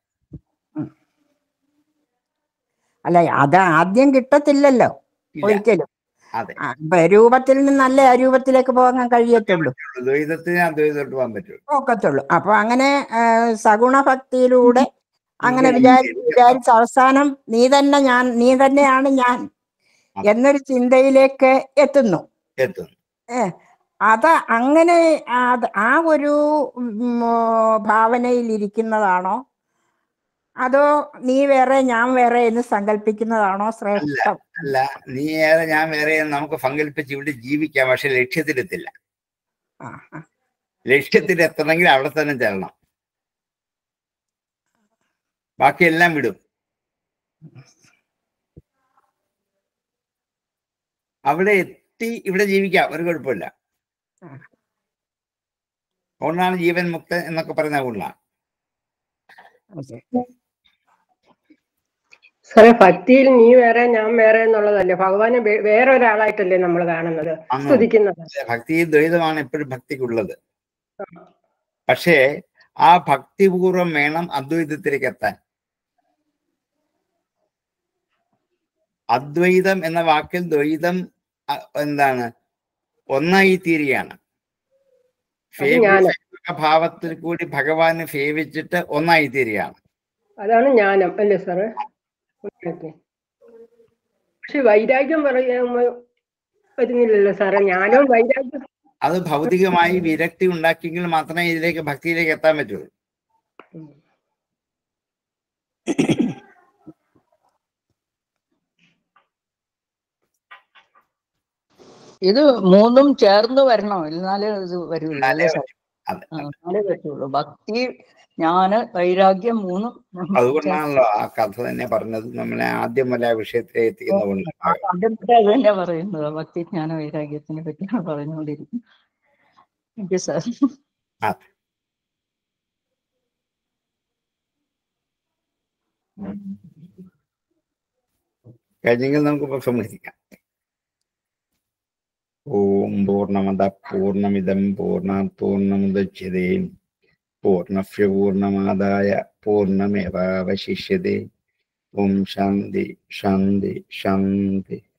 അല്ല അത് ആദ്യം കിട്ടത്തില്ലല്ലോ ഇല്ല. ഒരിക്കലും അതെ ആ, ഇപ്പൊ രൂപത്തിൽ നിന്നല്ലേ അരൂപത്തിലേക്ക് പോകാൻ കഴിയത്തുള്ളൂ ദ്വൈതത്തിന് അദ്വൈതത്തോട്ട് പോകാൻ പറ്റുള്ളൂ ഒക്കത്തുള്ളൂ അപ്പൊ അങ്ങനെ ആ, സഗുണഭക്തിയിലൂടെ അങ്ങനെ ഇങ്ങനെ വിചാരിച്ച് ഇരിക്കണം. വിചാരിച്ച് അവസാനം നീ തന്നെ ഞാൻ നീ തന്നെയാണ് ഞാൻ അതെ. എന്നൊരു ചിന്തയിലേക്ക് എത്തുന്നു എത്തും ഏ അത് അങ്ങനെ അത് ആ ഒരു ഉം, ഓ, ഭാവനയിൽ ഇരിക്കുന്നതാണോ അതോ നീ വേറെ ഞാൻ വേറെ എന്ന് സങ്കല്പിക്കുന്നതാണോ ശ്രേഷ്ഠം അല്ല നീ ഏറെ ഞാൻ വേറെ എന്ന് നമുക്ക് സങ്കല്പിച്ച് ഇവിടെ ജീവിക്കാം പക്ഷെ ലക്ഷ്യത്തിലെത്തില്ല ആ ആ. ലക്ഷ്യത്തിലെത്തണമെങ്കിൽ അവിടെ തന്നെ ചെല്ലണം ബാക്കിയെല്ലാം വിടും അവിടെ എത്തി ഇവിടെ ജീവിക്കാം ഒരു കുഴപ്പമില്ല ആ. അതുകൊണ്ടാണ് ജീവൻ മുക്തൻ എന്നൊക്കെ പറയുന്ന കൊണ്ടാണ് അതെ. സാറേ ഭക്തിയിൽ നീ വേറെ ഞാൻ വേറെ എന്നുള്ളതല്ലേ ഭഗവാനെ വേ- വേറെ ഒരാളായിട്ടല്ലേ നമ്മൾ കാണുന്നത് അങ്ങ് സ്തുതിക്കുന്നത് ഭക്തി ദ്വൈതമാണ് എപ്പോഴും ഭക്തിക്കുള്ളത് പക്ഷേ ആ ഭക്തിപൂർവം വേണം അദ്വൈതത്തിലേക്ക് എത്താൻ അദ്വൈതം എന്ന വാക്കിൽ ദ്വൈതം അ- എന്താണ് ഒന്നായി തീരുകയാണ് അത് ജ്ഞാനം. സേവിക ഭാവത്തിൽ കൂടി ഭഗവാനെ സേവിച്ചിട്ട് ഒന്നായി തീരുകയാണ് അതാണ് ജ്ഞാനം അല്ലേ സാറേ ഓക്കെ. പക്ഷെ വൈരാഗ്യം പറയുമ്പോ വരുന്നില്ലല്ലോ സാറേ ജ്ഞാനവും വൈരാഗ്യം അത് ഭൗതികമായി വിരക്തി ഉണ്ടാക്കിയെങ്കിൽ മാത്രമേ ഇതിലേക്ക് ഭക്തിയിലേക്ക് എത്താൻ പറ്റുള്ളൂ ഇത് മൂന്നും ചേർന്ന് വരണം എന്നാലേ ഇത് വരൂല്ലോ എന്നാലേ അല്ലേ സാർ? അതെ ആ, എന്നാലേ പറ്റുള്ളൂ ഭക്തി ജ്ഞാന വൈരാഗ്യം മൂന്നും അതുകൊണ്ടാണല്ലോ ആ കഥ തന്നെ പറഞ്ഞത് നമ്മളെ ആദ്യം വല്ല ആ വിഷയത്തിലേക്ക് എത്തിക്കുന്ന കൊണ്ട് ആദ്യം തൊട്ടേ അത് തന്നെ പറയുന്നത് ഭക്തി ജ്ഞാന വൈരാഗ്യത്തിനെ പറ്റിയാണ് പറഞ്ഞുകൊണ്ടിരിക്കുന്നത് താങ്ക് യു സാർ കഴിഞ്ഞെങ്കിൽ നമുക്ക് ഉപസംഹരിക്കാം ഓം പൂർണ്ണമത പൂർണ്ണമിതം പൂർണ്ണാത് പൂർണ്ണമുദച്യതേ പൂർണ്ണസ്യ പൂർണ്ണമാദായ പൂർണ്ണമേവാവശിഷ്യതേ ഓം ശാന്തി ശാന്തി ശാന്തി